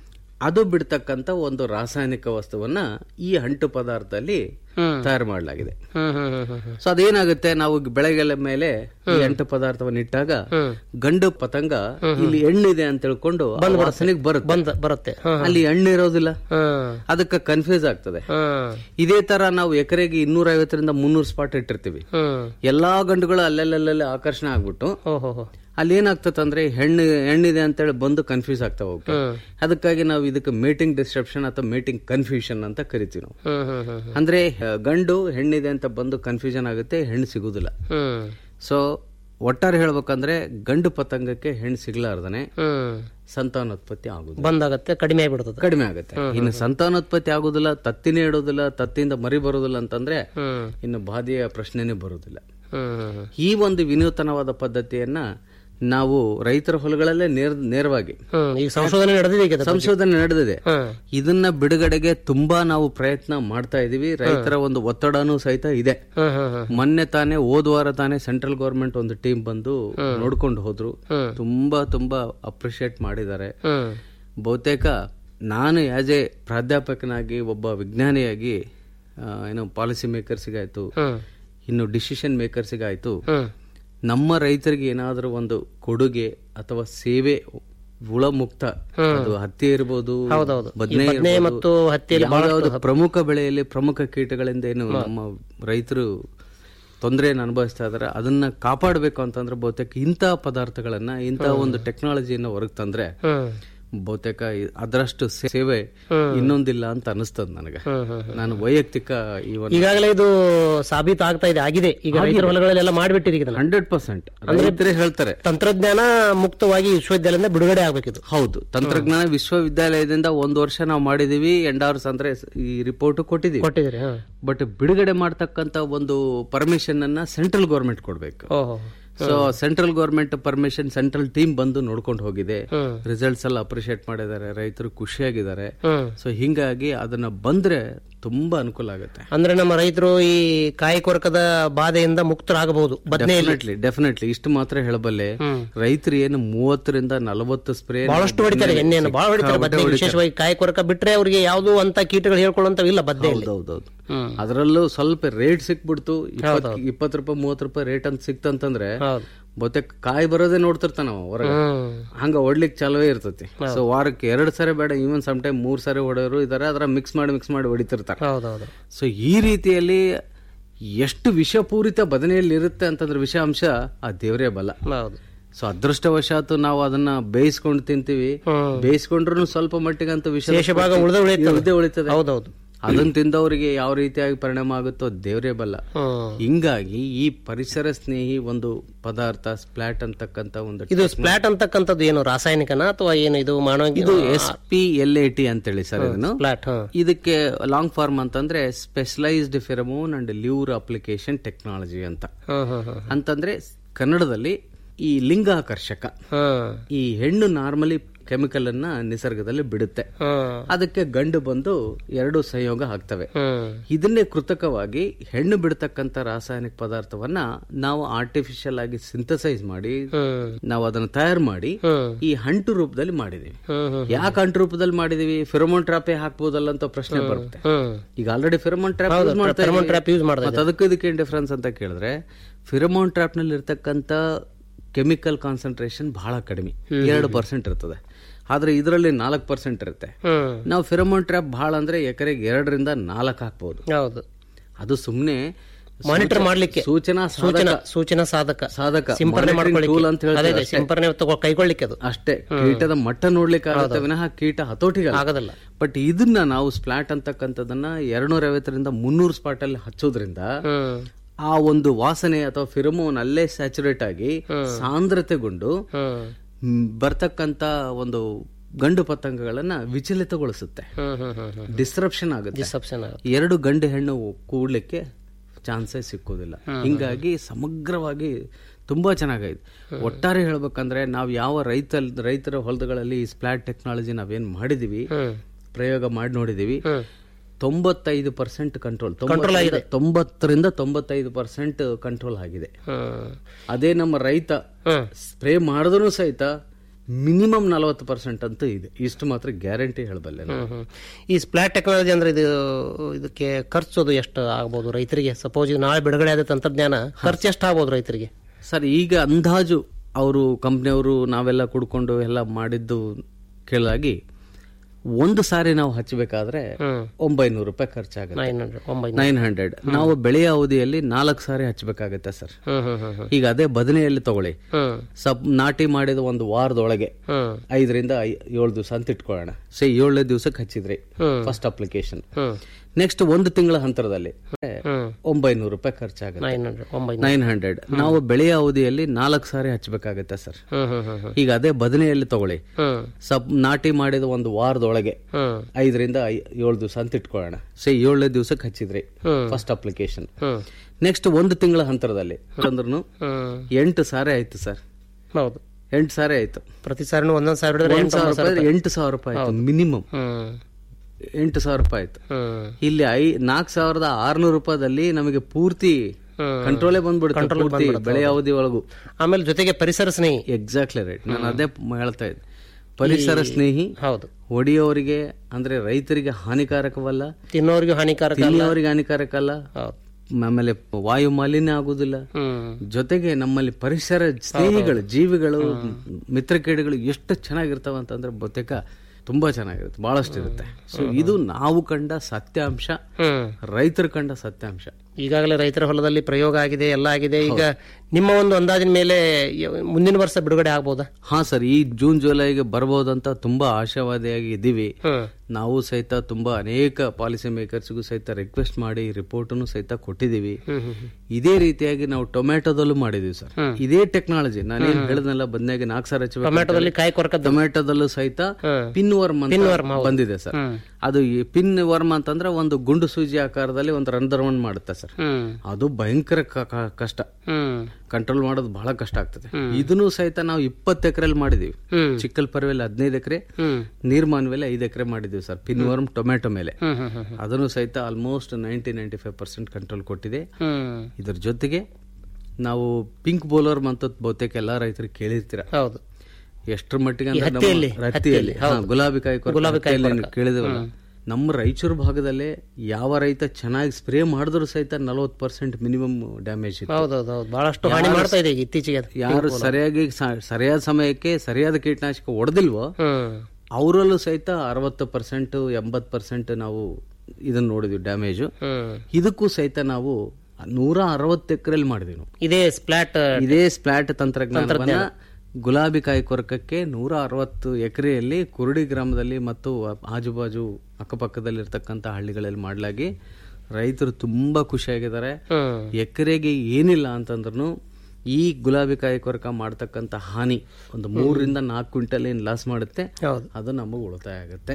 ಅದು ಬಿಡ್ತಕ್ಕಂತ ಒಂದು ರಾಸಾಯನಿಕ ವಸ್ತುವನ್ನ ಈ ಹಂಟು ಪದಾರ್ಥದಲ್ಲಿ ತಯಾರು ಮಾಡಲಾಗಿದೆ ಸೊ ಅದೇನಾಗುತ್ತೆ ನಾವು ಬೆಳೆಗಳ ಮೇಲೆ ಈ ಅಂಟು ಪದಾರ್ಥವನ್ನು ಇಟ್ಟಾಗ ಗಂಡು ಪತಂಗ ಇಲ್ಲಿ ಹೆಣ್ಣಿದೆ ಅಂತ ತಿಳ್ಕೊಂಡು ಆ ಬಂದ್ ಬರುತ್ತೆ. ವಾಸನೆಗೆ ಬರುತ್ತೆ ಬರುತ್ತೆ ಅಲ್ಲಿ ಹಣ್ಣು ಇರೋದಿಲ್ಲ ಅದಕ್ಕೆ ಕನ್ಫ್ಯೂಸ್ ಆಗ್ತದೆ ಇದೇ ತರ ನಾವು ಎಕರೆಗೆ ಇನ್ನೂರ ಐವತ್ತರಿಂದ ಮುನ್ನೂರು ಸ್ಪಾಟ್ ಇಟ್ಟಿರ್ತೀವಿ ಎಲ್ಲಾ ಗಂಡುಗಳು ಅಲ್ಲೆಲ್ಲಲ್ಲೇ ಆಕರ್ಷಣೆ ಆಗ್ಬಿಟ್ಟು ಅಲ್ಲಿ ಏನಾಗ್ತದೆ ಅಂದ್ರೆ ಹೆಣ್ಣು ಹೆಣ್ಣಿದೆ ಅಂತೇಳಿ ಬಂದು ಕನ್ಫ್ಯೂಸ್ ಆಗ್ತಾ ಹೋಗ್ತದೆ ಅದಕ್ಕಾಗಿ ನಾವು ಇದಕ್ಕೆ ಮೇಟಿಂಗ್ ಡಿಸ್ಟ್ರಪ್ಷನ್ ಅಥವಾ ಮೇಟಿಂಗ್ ಕನ್ಫ್ಯೂಷನ್ ಅಂತ ಕರಿತೀವಿ ನಾವು ಅಂದ್ರೆ ಹ- ಗಂಡು ಹೆಣ್ಣಿದೆ ಅಂತ ಬಂದು ಕನ್ಫ್ಯೂಷನ್ ಆಗುತ್ತೆ ಹೆಣ್ಣು ಸಿಗುದಿಲ್ಲ ಸೊ ಒಟ್ಟಾರೆ ಹೇಳ್ಬೇಕಂದ್ರೆ ಗಂಡು ಪತಂಗಕ್ಕೆ ಹೆಣ್ಣು ಸಿಗ್ಲಾರ್ದನೆ ಸಂತಾನೋತ್ಪತ್ತಿ ಆಗುದು ಬಂದಾಗತ್ತೆ ಕಡಿಮೆ ಆಗ್ಬಿಡ್ತದೆ ಕಡಿಮೆ ಆಗುತ್ತೆ ಇನ್ನು ಸಂತಾನೋತ್ಪತ್ತಿ ಆಗುದಿಲ್ಲ ತತ್ತಿನೇ ಇಡೋದಿಲ್ಲ ತತ್ತಿಯಿಂದ ಮರಿ ಬರೋದಿಲ್ಲ ಅಂತಂದ್ರೆ ಇನ್ನು ಬಾಧೆಯ ಪ್ರಶ್ನೆನೇ ಬರುವುದಿಲ್ಲ ಈ ಒಂದು ವಿನೂತನವಾದ ಪದ್ಧತಿಯನ್ನ ನಾವು ರೈತರ ಹೊಲಗಳಲ್ಲೇ ನೇರ ನೇರವಾಗಿ ಈಗ ಸಂಶೋಧನೆ ನಡೆದಿದೆ ಈಗ ಅದ್ರ ಬಗ್ಗೆ. ಸಂಶೋಧನೆ ನಡೆದಿದೆ ಇದನ್ನ ಬಿಡುಗಡೆಗೆ ತುಂಬಾ ನಾವು ಪ್ರಯತ್ನ ಮಾಡ್ತಾ ಇದೀವಿ ರೈತರ ಒಂದು ಒತ್ತಡನೂ ಸಹಿತ ಇದೆ ಮೊನ್ನೆ ತಾನೇ ಹೋದ ವಾರ ತಾನೇ ಸೆಂಟ್ರಲ್ ಗವರ್ಮೆಂಟ್ ಒಂದು ಟೀಮ್ ಬಂದು ನೋಡ್ಕೊಂಡು ಹೋದ್ರು ತುಂಬಾ ತುಂಬಾ ಅಪ್ರಿಶಿಯೇಟ್ ಮಾಡಿದ್ದಾರೆ ಬಹುತೇಕ ನಾನು ಆಸ್ ಎ ಪ್ರಾಧ್ಯಾಪಕನಾಗಿ ಒಬ್ಬ ವಿಜ್ಞಾನಿಯಾಗಿ ಆ, ಏನು ಪಾಲಿಸಿ ಮೇಕರ್ಸಿಗಾಯ್ತು ಇನ್ನು ಡಿಸಿಷನ್ ಮೇಕರ್ಸಿಗಾಯ್ತು ನಮ್ಮ ರೈತರಿಗೆ ಏನಾದರೂ ಒಂದು ಕೊಡುಗೆ ಅಥವಾ ಸೇವೆ ಹುಳ ಮುಕ್ತ ಅದು ಹತ್ತಿ ಇರ್ಬೋದು ಹೌದೌದು. ಬದನೆ ಈ ಬದ್ನೆ ಮತ್ತು ಹತ್ತಿಯಲ್ಲಿ ಬಹಳಷ್ಟು ಪ್ರಮುಖ ಬೆಳೆಯಲ್ಲಿ ಪ್ರಮುಖ ಕೀಟಗಳಿಂದ ಏನು ನಮ್ಮ ರೈತರು ತೊಂದರೆಯನ್ನು ಅನುಭವಿಸ್ತಾ ಇದಾರೆ ಅದನ್ನ ಕಾಪಾಡಬೇಕು ಅಂತಂದ್ರೆ ಬಹುತೇಕ ಇಂತಹ ಪದಾರ್ಥಗಳನ್ನ ಇಂತಹ ಒಂದು ಟೆಕ್ನಾಲಜಿಯನ್ನು ಹೊರಗೆ ತಂದ್ರೆ ಬಹುತೇಕ ಇ- ಅದರಷ್ಟು ಸೇವೆ ಇನ್ನೊಂದಿಲ್ಲ ಅಂತ ಅನಿಸ್ತದ ನನಗೆ ನಾನು ವೈಯಕ್ತಿಕ ಈ ಒಂದು ಈಗಾಗಲೇ ಇದು ಸಾಬೀತು ಆಗ್ತಾ ಇದೆ ಆಗಿದೆ ಈಗ ರೈತರ ಹೊಲಗಳಲ್ಲೆಲ್ಲ ಮಾಡಿಬಿಟ್ಟಿದೆ ಇದನ್ನ ಹಂಡ್ರೆಡ್ ಪರ್ಸೆಂಟ್ ಅಂದ್ರೆ ರೈತರೇ ಹೇಳ್ತಾರೆ ತಂತ್ರಜ್ಞಾನ ಮುಕ್ತವಾಗಿ ವಿಶ್ವವಿದ್ಯಾಲಯದಿಂದ ಬಿಡುಗಡೆ ಆಗ್ಬೇಕಿದು ಹೌದು ತಂತ್ರಜ್ಞಾನ ವಿಶ್ವವಿದ್ಯಾಲಯದಿಂದ ಒಂದು ವರ್ಷ ನಾವು ಮಾಡಿದೀವಿ ಎಂಡಾರ್ಸ್ ಅಂದ್ರೆ ಈ ರಿಪೋರ್ಟ್ ಕೊಟ್ಟಿದೀವಿ ಕೊಟ್ಟಿದ್ದೀರಿ ಹಾ. ಬಟ್ ಬಿಡುಗಡೆ ಮಾಡ್ತಕ್ಕಂತ ಒಂದು ಪರ್ಮಿಷನ್ ಅನ್ನ ಸೆಂಟ್ರಲ್ ಗೌರ್ಮೆಂಟ್ ಕೊಡ್ಬೇಕು ಓಹೋ so central government permission central team ಬಂದು ನೋಡ್ಕೊಂಡು ಹೋಗಿದೆ ರಿಸಲ್ಟ್ಸ್ ಎಲ್ಲ ಅಪ್ರಿಶಿಯೇಟ್ ಮಾಡಿದ್ದಾರೆ ರೈತರು ಖುಷಿಯಾಗಿದ್ದಾರೆ ಸೊ ಹಿಂಗಾಗಿ ಅದನ್ನ ಬಂದ್ರೆ ತುಂಬಾ ಅನುಕೂಲ ಆಗುತ್ತೆ ಅಂದ್ರೆ ನಮ್ಮ ರೈತರು ಈ ಕಾಯಿ ಕೊರಕದ ಬಾಧೆಯಿಂದ ಮುಕ್ತರಾಗಬಹುದು ಬದನೆಯಲ್ಲಿ ಡೆಫಿನೆಟ್ಲಿ ಡೆಫಿನೆಟ್ಲಿ ಇಷ್ಟು ಮಾತ್ರ ಹೇಳಬಲ್ಲೆ ರೈತರು ಏನು ಮೂವತ್ತರಿಂದ ನಲವತ್ತು ಸ್ಪ್ರೇ ಬಹಳಷ್ಟು ಹೊಡಿತಾರೆ ಎಣ್ಣೆಯನ್ನು ಬಹಳ ಹೊಡಿತಾರೆ ಬದನೆ ವಿಶೇಷವಾಗಿ ಕಾಯಿ ಕೊರಕ ಬಿಟ್ರೆ ಅವ್ರಿಗೆ ಯಾವುದು ಅಂತ ಕೀಟಗಳು ಹೇಳ್ಕೊಳ್ಳುವಂತವು ಇಲ್ಲ ಬದನೆಯಲ್ಲಿ ಹೌದೌದು ಅದರಲ್ಲೂ ಸ್ವಲ್ಪ ರೇಟ್ ಸಿಕ್ಬಿಡ್ತು ಇಪ್ಪತ್ ರೂಪಾಯಿ ಮೂವತ್ತು ರೂಪಾಯಿ ರೇಟ್ ಅಂತ ಸಿಕ್ತಂತಂದ್ರೆ ಬಹುತೇಕ ಕಾಯಿ ಬರೋದೇ ನೋಡ್ತಿರ್ತಾನ ಅವ ಹೊರಗೆ ಹಂಗ ಹೊಡ್ಲಿಕ್ಕೆ ಚಾಲುವೇ ಇರ್ತೈತಿ ಸೊ ವಾರಕ್ಕೆ ಎರಡು ಸರಿ ಬೇಡ ಈವನ್ ಸಮ್ ಟೈಮ್ ಮೂರ್ ಸರಿ ಹೊಡೆಯೋರು ಇದಾರೆ ಅದ್ರ ಮಿಕ್ಸ್ ಮಾಡಿ ಮಿಕ್ಸ್ ಮಾಡಿ ಹೊಡಿತಿರ್ತಾರೆ ಹೌದೌದು ಸೊ ಈ ರೀತಿಯಲ್ಲಿ ಎಷ್ಟು ವಿಷಪೂರಿತ ಬದನೆಯಲ್ಲಿ ಇರುತ್ತೆ ಅಂತಂದ್ರೆ ವಿಷಾಂಶ ಆ ದೇವರೇ ಬಲ ಹೌದು ಸೊ ಅದೃಷ್ಟವಶಾತ್ ನಾವು ಅದನ್ನ ಬೇಯಿಸ್ಕೊಂಡು ತಿಂತೀವಿ ಬೇಯಿಸ್ಕೊಂಡ್ರು ಸ್ವಲ್ಪ ಮಟ್ಟಿಗಂತೂ ವಿಷ ಶೇಷ ಭಾಗ ಉಳ್ದೇ ಉಳಿಯುತ್ತದೆ. ಉಳ್ದೇ ಉಳಿತದೆ ಹೌದೌದು ಅದನ್ನ ತಿಂದವರಿಗೆ ಯಾವ ರೀತಿಯಾಗಿ ಪರಿಣಾಮ ಆಗುತ್ತೋ ದೇವರೇ ಬಲ್ಲ ಹಿಂಗಾಗಿ ಈ ಪರಿಸರ ಸ್ನೇಹಿ ಒಂದು ಪದಾರ್ಥ ಸ್ಪ್ಲಾಟ್ ಅಂತಕ್ಕಂತ ಒಂದು ಇದು ಸ್ಪ್ಲಾಟ್ ಅಂತಕ್ಕಂಥದ್ದು ಏನು ರಾಸಾಯನಿಕನ ಅಥವಾ ಏನು ಇದು ಮಾನವ ಇದು S P L A T ಅಂತೇಳಿ ಸರ್ ಇದನ್ನು ಸ್ಪ್ಲಾಟ್ ಇದಕ್ಕೆ ಲಾಂಗ್ ಫಾರ್ಮ್ ಅಂತಂದ್ರೆ specialised pheromone and lure application technology ಅಂತ ಅಂತಂದ್ರೆ ಕನ್ನಡದಲ್ಲಿ ಈ ಲಿಂಗಾಕರ್ಷಕ ಈ ಹೆಣ್ಣು ನಾರ್ಮಲಿ ಕೆಮಿಕಲ್ ಅನ್ನ ನಿಸರ್ಗದಲ್ಲಿ ಬಿಡುತ್ತೆ ಅದಕ್ಕೆ ಗಂಡು ಬಂದು ಎರಡು ಸಂಯೋಗ ಆಗ್ತವೆ ಇದನ್ನೇ ಕೃತಕವಾಗಿ ಹೆಣ್ಣು ಬಿಡತಕ್ಕಂತ ರಾಸಾಯನಿಕ ಪದಾರ್ಥವನ್ನ ನಾವು ಆರ್ಟಿಫಿಷಿಯಲ್ ಆಗಿ ಸಿಂಥಸೈಸ್ ಮಾಡಿ ನಾವು ಅದನ್ನ ತಯಾರು ಮಾಡಿ ಈ ಅಂಟು ರೂಪದಲ್ಲಿ ಮಾಡಿದೀವಿ ಯಾಕೆ ಅಂಟು ರೂಪದಲ್ಲಿ ಮಾಡಿದೀವಿ ಫಿರಮೋನ್ ಟ್ರಾಪೇ ಹಾಕ್ಬೋದಲ್ಲ ಅಂತ ಪ್ರಶ್ನೆ ಬರುತ್ತೆ ಈಗ ಆಲ್ರೆಡಿ ಫಿರಮೋನ್ ಟ್ರಾಪ್ ಹೌದು, ಯೂಸ್ ಮಾಡ್ತಾ pheromone ಇದೀವಿ. trap use ಮಾಡ್ತಾ ಮತ್ತೆ ಅದಕ್ಕೂ ಇದಕ್ಕೆ ಡಿಫ್ರೆನ್ಸ್ ಅಂತ ಕೇಳಿದ್ರೆ ಫಿರಮೋನ್ ಟ್ರಾಪ್ ನಲ್ಲಿ ಇರ್ತಕ್ಕಂತ ಕೆಮಿಕಲ್ ಕಾನ್ಸಂಟ್ರೇಷನ್ ಬಹಳ ಕಡಿಮೆ ಎರಡು ಪರ್ಸೆಂಟ್ ಇರ್ತದೆ ಆದ್ರೆ ಇದರಲ್ಲಿ ನಾಲ್ಕು ಪರ್ಸೆಂಟ್ ಇರುತ್ತೆ ನಾವು ಫಿರಮೋನ್ ಟ್ರಾಪ್ ಬಹಳ ಅಂದ್ರೆ ಎಕರೆಗೆ ಎರಡರಿಂದ ನಾಲ್ಕು ಹಾಕ್ಬಹುದು ಹೌದು ಅದು ಸುಮ್ನೆ ಮಾನಿಟರ್ ಸೂಚ- ಮಾಡ್ಲಿಕ್ಕೆ ಸೂಚನಾ ಸೂಚನಾ ಸಾಧಕ ಸೂಚನಾ ಸಾಧಕ ಸಾಧಕ ಸಿಂಪರಣೆ Monitoring ಮಾಡ್ಕೊಳ್ಳಿಕ್ಕೆ tool ಅಂತ ಹೇಳ್ತಾರೆ ಅದೇ ಅದೇ, ಅಷ್ಟೇ. ಸಿಂಪರಣೆ ತಗೋ ಕೈಗೊಳ್ಳಿಕ್ಕೆ ಅದು ಅಷ್ಟೇ ಕೀಟದ ಮಟ್ಟ ನೋಡ್ಲಿಕ್ಕೆ ಆಗುತ್ತೆ ಹೌದು. ವಿನಃ ಕೀಟ ಹತೋಟಿಗೆ ಆಗೋದಿಲ್ಲ. ಬಟ್ ಇದನ್ನ ನಾವು ಸ್ಪ್ಲಾಟ್ ಅಂತಕ್ಕಂಥದನ್ನ ಎರಡ್ನೂರ ಐವತ್ತರಿಂದ ಮುನ್ನೂರು ಸ್ಪಾಟ್ ಅಲ್ಲಿ ಹಚ್ಚೋದ್ರಿಂದ ಆ ಒಂದು ವಾಸನೆ ಅಥವಾ ಫಿರಮೋನ್ ಅಲ್ಲೇ ಸ್ಯಾಚುರೇಟ್ ಆಗಿ ಸಾಂದ್ರತೆಗೊಂಡು ಮ್, ಬರ್ತಕ್ಕಂತ ಒಂದು ಗಂಡು ಪತಂಗಗಳನ್ನ ವಿಚಲಿತಗೊಳಿಸುತ್ತೆ ಡಿಸ್ರಪ್ಷನ್ ಆಗುತ್ತೆ ಡಿಸಪ್ಷನ್ ಎರಡು ಗಂಡು ಹೆಣ್ಣು ಕೂಡ್ಲಿಕ್ಕೆ ಚಾನ್ಸೇ ಸಿಕ್ಕೋದಿಲ್ಲ ಹಿಂಗಾಗಿ ಸಮಗ್ರವಾಗಿ ತುಂಬಾ ಚೆನ್ನಾಗೈತೆ ಒಟ್ಟಾರೆ ಹೇಳ್ಬೇಕಂದ್ರೆ ನಾವು ಯಾವ ರೈತ ರೈತರ ಹೊಲಗಳಲ್ಲಿ ಈ ಸ್ಪ್ಲಾಟ್ ಟೆಕ್ನಾಲಜಿ ನಾವೇನ್ ಮಾಡಿದೀವಿ ಪ್ರಯೋಗ ಮಾಡಿ ನೋಡಿದೀವಿ ತೊಂಬತ್ತೈದು ಪರ್ಸೆಂಟ್ ಕಂಟ್ರೋಲ್ Control ಆಗಿದೆ. ತೊಂಬತ್ತರಿಂದ ತೊಂಬತ್ತೈದು ಪರ್ಸೆಂಟ್ ಕಂಟ್ರೋಲ್ ಆಗಿದೆ ಅದೇ ನಮ್ಮ ರೈತ ಸ್ಪ್ರೇ ಮಾಡಿದ್ರು ಸಹಿತ ಮಿನಿಮಮ್ ನಲವತ್ತು ಪರ್ಸೆಂಟ್ ಅಂತೂ ಇದೆ ಇಷ್ಟು ಮಾತ್ರ ಗ್ಯಾರಂಟಿ ಹೇಳಬಲ್ಲೆ ನಾನು. ಈ ಸ್ಪ್ಲಾಟ್ ಟೆಕ್ನಾಲಜಿ ಅಂದ್ರೆ ಇದು ಇದಕ್ಕೆ ಖರ್ಚು ಎಷ್ಟು ಆಗ್ಬೋದು ರೈತರಿಗೆ ಸಪೋಸ್ ನಾಳೆ ಬಿಡುಗಡೆ ಆದ ತಂತ್ರಜ್ಞಾನ ಖರ್ಚು ಎಷ್ಟು ಆಗ್ಬೋದು ರೈತರಿಗೆ ಸರ್ ಈಗ ಅಂದಾಜು ಅವರು ಕಂಪ್ನಿಯವರು ನಾವೆಲ್ಲ ಕುಡ್ಕೊಂಡು ಎಲ್ಲ ಮಾಡಿದ್ದು ಕೇಳಾಗಿ ಒಂದು ಸಾರಿ ನಾವು ಹಚ್ಚಬೇಕಾದ್ರೆ ಒಂಬೈನೂರು ರೂಪಾಯಿ ಖರ್ಚಾಗುತ್ತೆ ನೈನ್ ಹಂಡ್ರೆಡ್ ಒಂಬೈನೂರು ನೈನ್ ಹಂಡ್ರೆಡ್ ನಾವು ಬೆಳೆಯ ಅವಧಿಯಲ್ಲಿ ನಾಲ್ಕು ಸಾರಿ ಹಚ್ಚಬೇಕಾಗತ್ತೆ ಸರ್ ಈಗ ಅದೇ ಬದನೆಯಲ್ಲಿ ತಗೊಳ್ಳಿ ಸಬ್ ನಾಟಿ ಮಾಡಿದ ಒಂದು ವಾರದೊಳಗೆ ಐದರಿಂದ ಐ- ಏಳು ದಿವಸ ಅಂತ ಇಟ್ಕೊಳ್ಳೋಣ ಸೇ ಏಳನೇ ದಿವಸಕ್ಕೆ ಹಚ್ಚಿದ್ರಿ ಫಸ್ಟ್ ಅಪ್ಲಿಕೇಶನ್ ನೆಕ್ಸ್ಟ್ ಒಂದು ತಿಂಗಳ ಹಂತರದಲ್ಲಿ ಒಂಬೈನೂರು ರೂಪಾಯಿ ಖರ್ಚಾಗುತ್ತೆ ನೈನ್ ಹಂಡ್ರೆಡ್ ಒಂಬೈನೂರು ನೈನ್ ಹಂಡ್ರೆಡ್ ನಾವು ಬೆಳೆಯ ಅವಧಿಯಲ್ಲಿ ನಾಲ್ಕು ಸಾರಿ ಹಚ್ಚಬೇಕಾಗತ್ತೆ ಸರ್ ಈಗ ಅದೇ ಬದನೆಯಲ್ಲಿ ತಗೊಳ್ಳಿ ಸಬ್ ನಾಟಿ ಮಾಡಿದ ಒಂದು ವಾರದೊಳಗೆ ಐದರಿಂದ ಐ- ಏಳು ದಿವಸ ಅಂತ ಇಟ್ಕೊಳ್ಳೋಣ ಸೇ ಏಳನೇ ದಿವಸಕ್ಕೆ ಹಚ್ಚಿದ್ರಿ ಫಸ್ಟ್ ಅಪ್ಲಿಕೇಶನ್ ನೆಕ್ಸ್ಟ್ ಒಂದು ತಿಂಗಳ ಹಂತರದಲ್ಲಿ ಅಂದ್ರೂ ಎಂಟು ಸಾರಿ ಆಯ್ತು ಸರ್ ಹೌದು ಎಂಟು ಸಾರಿ ಆಯ್ತು ಪ್ರತಿ ಸಾರಿನೂ ಒಂದೊಂದ್ ಸಾವಿರ ಹಿಡಿದ್ರೆ ಒಂದ್ ಎಂಟು ಸಾವಿರ ಒಂಬತ್ತು ಸಾವಿರ ರೂಪಾಯಿ ಎಂಟು ಸಾವಿರ ರೂಪಾಯಿ ಆಯ್ತು ಮಿನಿಮಮ್ ಹ್ಮ್ ಎಂಟು ಸಾವಿರ ರೂಪಾಯಿ ಆಯ್ತು ಇಲ್ಲಿ ಐ ನಾಲ್ಕು ಸಾವಿರದ ಆರ್ನೂರು ರೂಪಾಯಿದಲ್ಲಿ ನಮಗೆ ಪೂರ್ತಿ ಕಂಟ್ರೋಲೇ ಬಂದ್ಬಿಡುತ್ತೆ Control ಪೂರ್ತಿ ಬಂದ್ಬಿಡುತ್ತೆ, ಬೆಳೆ ಹೌದು. ಅವಧಿ ಒಳಗು ಆಮೇಲೆ ಜೊತೆಗೆ ಪರಿಸರ ಸ್ನೇಹಿ ಎಕ್ಸಾಕ್ಟ್ಲಿ ರೈಟ್ ನಾನು ಅದೇ ಮ್- ಹೇಳ್ತಾ ಇದ್ದೆ ಪರಿಸರ ಈ- ಸ್ನೇಹಿ ಹೌದು ಒಡೆಯೋರಿಗೆ ಅಂದ್ರೆ ರೈತರಿಗೆ ಹಾನಿಕಾರಕವಲ್ಲ ತಿನ್ನೋರಿಗೂ ಹಾನಿಕಾರಕ ಅಲ್ಲ. ತಿನ್ನೋರಿಗೆ ಹಾನಿಕಾರಕ ಅಲ್ಲ ಆಮೇಲೆ ವಾಯು ಮಾಲಿನ್ಯ ಆಗುದಿಲ್ಲ ಜೊತೆಗೆ ನಮ್ಮಲ್ಲಿ ಪರಿಸರ ಸ್ನೇಹಿಗಳು ಜೀವಿಗಳು ಮಿತ್ರಕೇಡುಗಳು ಎಷ್ಟು ಚೆನ್ನಾಗಿರ್ತಾವ ಅಂತಂದ್ರೆ ಬಹುತೇಕ ತುಂಬಾ ಚೆನ್ನಾಗಿರುತ್ತೆ ಬಹಳಷ್ಟು ಇರುತ್ತೆ ಸೊ ಇದು ನಾವು ಕಂಡ ಸತ್ಯಾಂಶ ರೈತರು ಕಂಡ ಸತ್ಯಾಂಶ ಈಗಾಗಲೇ ರೈತರ ಹೊಲದಲ್ಲಿ ಪ್ರಯೋಗ ಆಗಿದೆ ಎಲ್ಲ ಆಗಿದೆ ಈಗ ನಿಮ್ಮ ಒಂದು ಅಂದಾಜಿನ ಮೇಲೆ ಯ- ಮುಂದಿನ ವರ್ಷ ಬಿಡುಗಡೆ ಆಗ್ಬೋದಾ ಹಾ ಸರ್ ಈ ಜೂನ್ ಜುಲೈಗೆ ಬರ್ಬೋದಂತ ತುಂಬಾ ಆಶಾವಾದಿಯಾಗಿ ಇದ್ದೀವಿ ನಾವು ಸಹಿತ ತುಂಬಾ ಅನೇಕ ಪಾಲಿಸಿ ಮೇಕರ್ಸ್ಗೂ ಸಹಿತ ರಿಕ್ವೆಸ್ಟ್ ಮಾಡಿ ರಿಪೋರ್ಟನ್ನು ಸಹಿತ ಕೊಟ್ಟಿದ್ದೀವಿ ಇದೇ ರೀತಿಯಾಗಿ ನಾವು ಟೊಮ್ಯಾಟೋದಲ್ಲೂ ಮಾಡಿದೀವಿ ಸರ್ ಇದೇ ಟೆಕ್ನಾಲಜಿ ನಾನೇನ್ ಹೇಳಿದ್ನಲ್ಲ ಬದನೆಗೆ ನಾಲ್ಕು ಸಾವಿರ ಹಚ್ಚಬೇಕು ಅಂತ ಟೊಮ್ಯಾಟೋದಲ್ಲಿ ಹೇಳಿ. ಕಾಯಿ ಕೊರಕದ್ದು. ಟೊಮ್ಯಾಟೋದಲ್ಲೂ ಸಹಿತ ಪಿನ್ ವರ್ಮ್ Pin worm, ಅಂತ ಹೌದು. ಬಂದಿದೆ ಸರ್ ಅದು ಈ ಪಿನ್ ವರ್ಮ್ ಅಂತಂದ್ರೆ ಒಂದು ಗುಂಡು ಸೂಜಿ ಆಕಾರದಲ್ಲಿ ಒಂದು ರಂಧ್ರವನ್ನು ಮಾಡುತ್ತೆ ಸರ್ ಅದು ಭಯಂಕರ ಕ- ಕ- ಕಷ್ಟ ಕಂಟ್ರೋಲ್ ಮಾಡೋದು ಬಹಳ ಕಷ್ಟ ಆಗ್ತದೆ ಇದನ್ನು ಸಹಿತ ನಾವು ಇಪ್ಪತ್ತು ಎಕರೆಲ್ಲಿ ಮಾಡಿದೀವಿ ಚಿಕ್ಕಲ್ ಪರ್ವೆಲ್ ಹದಿನೈದು ಎಕರೆ ನೀರ್ಮಾನ್ವೆಲೆ ಐದು ಎಕರೆ ಮಾಡಿದೀವಿ ಸರ್ ಪಿನ್ ವರ್ಮ್ ಟೊಮ್ಯಾಟೊ ಮೇಲೆ ಅದನ್ನು ಸಹಿತ almost ninety ninety five percent control ಕೊಟ್ಟಿದೆ ಇದ್ರ ಜೊತೆಗೆ ನಾವು ಪಿಂಕ್ ಬೋಲರ್ ಅಂತ ಬಹುತೇಕ ಎಲ್ಲಾ ರೈತರು ಕೇಳಿರ್ತೀರ ಹೌದು ಎಷ್ಟರ ಮಟ್ಟಿಗೆ ಈ ಅಂದ್ರೆ ನಮ್ಮ ಹತ್ತಿಯಲ್ಲಿ, ಹತ್ತಿಯಲ್ಲಿ ಹತ್ತಿಯಲ್ಲಿ, ಹಾ, ಹೌದು. ಗುಲಾಬಿ ಕಾಯಿ ಕೊರಕ ಗುಲಾಬಿ ಕಾಯಿ ಹತ್ತಿಯಲ್ಲಿ ಕೊರಕ. ಕೇಳಿದೇವಲ್ಲ ನಮ್ಮ ರಾಯಚೂರು ಭಾಗದಲ್ಲೇ ಯಾವ ರೈತ ಚೆನ್ನಾಗಿ ಸ್ಪ್ರೇ ಮಾಡಿದ್ರು ಸಹಿತ ನಲವತ್ತು ಪರ್ಸೆಂಟ್ ಮಿನಿಮಮ್ ಡ್ಯಾಮೇಜ್ ಹೌದೌದು ಹೌದು ಬಹಳಷ್ಟು ಹಾನಿ ಮಾಡ್ತಾ ಇದೆ ಈಗ ಇತ್ತೀಚೆಗೆ ಅದು. ಯಾರು ಪಿಂಕ್ ಸರಿಯಾಗಿ ಸ- ಸರಿಯಾದ ಸಮಯಕ್ಕೆ ಸರಿಯಾದ ಕೀಟನಾಶಕ ಹೊಡೆದಿಲ್ವೋ ಅವರಲ್ಲೂ ಸಹಿತ ಅರವತ್ತು ಪರ್ಸೆಂಟ್ ಎಂಬತ್ತು ಪರ್ಸೆಂಟ್ ನಾವು ಇದನ್ನ ನೋಡಿದ್ವಿ ಡ್ಯಾಮೇಜ್ ಇದಕ್ಕೂ ಸಹಿತ ನಾವು ನೂರ ಅರವತ್ತು ಎಕರೆಯಲ್ಲಿ ಮಾಡಿದ್ವಿ ನಾವು ಇದೇ ಸ್ಪ್ಲಾಟ್ ಇದೇ ಸ್ಪ್ಲಾಟ್ ತಂತ್ರಜ್ಞಾನವನ್ನ ತಂತ್ರಜ್ಞಾನ. ಗುಲಾಬಿ ಕಾಯಿ ಕೊರಕಕ್ಕೆ ನೂರ ಅರವತ್ತು ಎಕರೆಯಲ್ಲಿ ಕುರುಡಿ ಗ್ರಾಮದಲ್ಲಿ ಮತ್ತು ಆಜುಬಾಜು ಅಕ್ಕಪಕ್ಕದಲ್ಲಿರ್ತಕ್ಕಂಥ ಹಳ್ಳಿಗಳಲ್ಲಿ ಮಾಡಲಾಗಿ ರೈತರು ತುಂಬಾ ಖುಷಿಯಾಗಿದ್ದಾರೆ ಎಕರೆಗೆ ಏನಿಲ್ಲ ಅಂತಂದ್ರೂ ಈ ಗುಲಾಬಿ ಕಾಯಿ ಕೊರಕ ಮಾಡ್ತಕ್ಕಂಥ ಹಾನಿ ಒಂದು ಮೂರರಿಂದ ನಾಲ್ಕು ಕ್ವಿಂಟಲ್ ಏನ್ ಲಾಸ್ ಮಾಡುತ್ತೆ ಅದು ನಮಗೆ ಉಳಿತಾಯ ಆಗುತ್ತೆ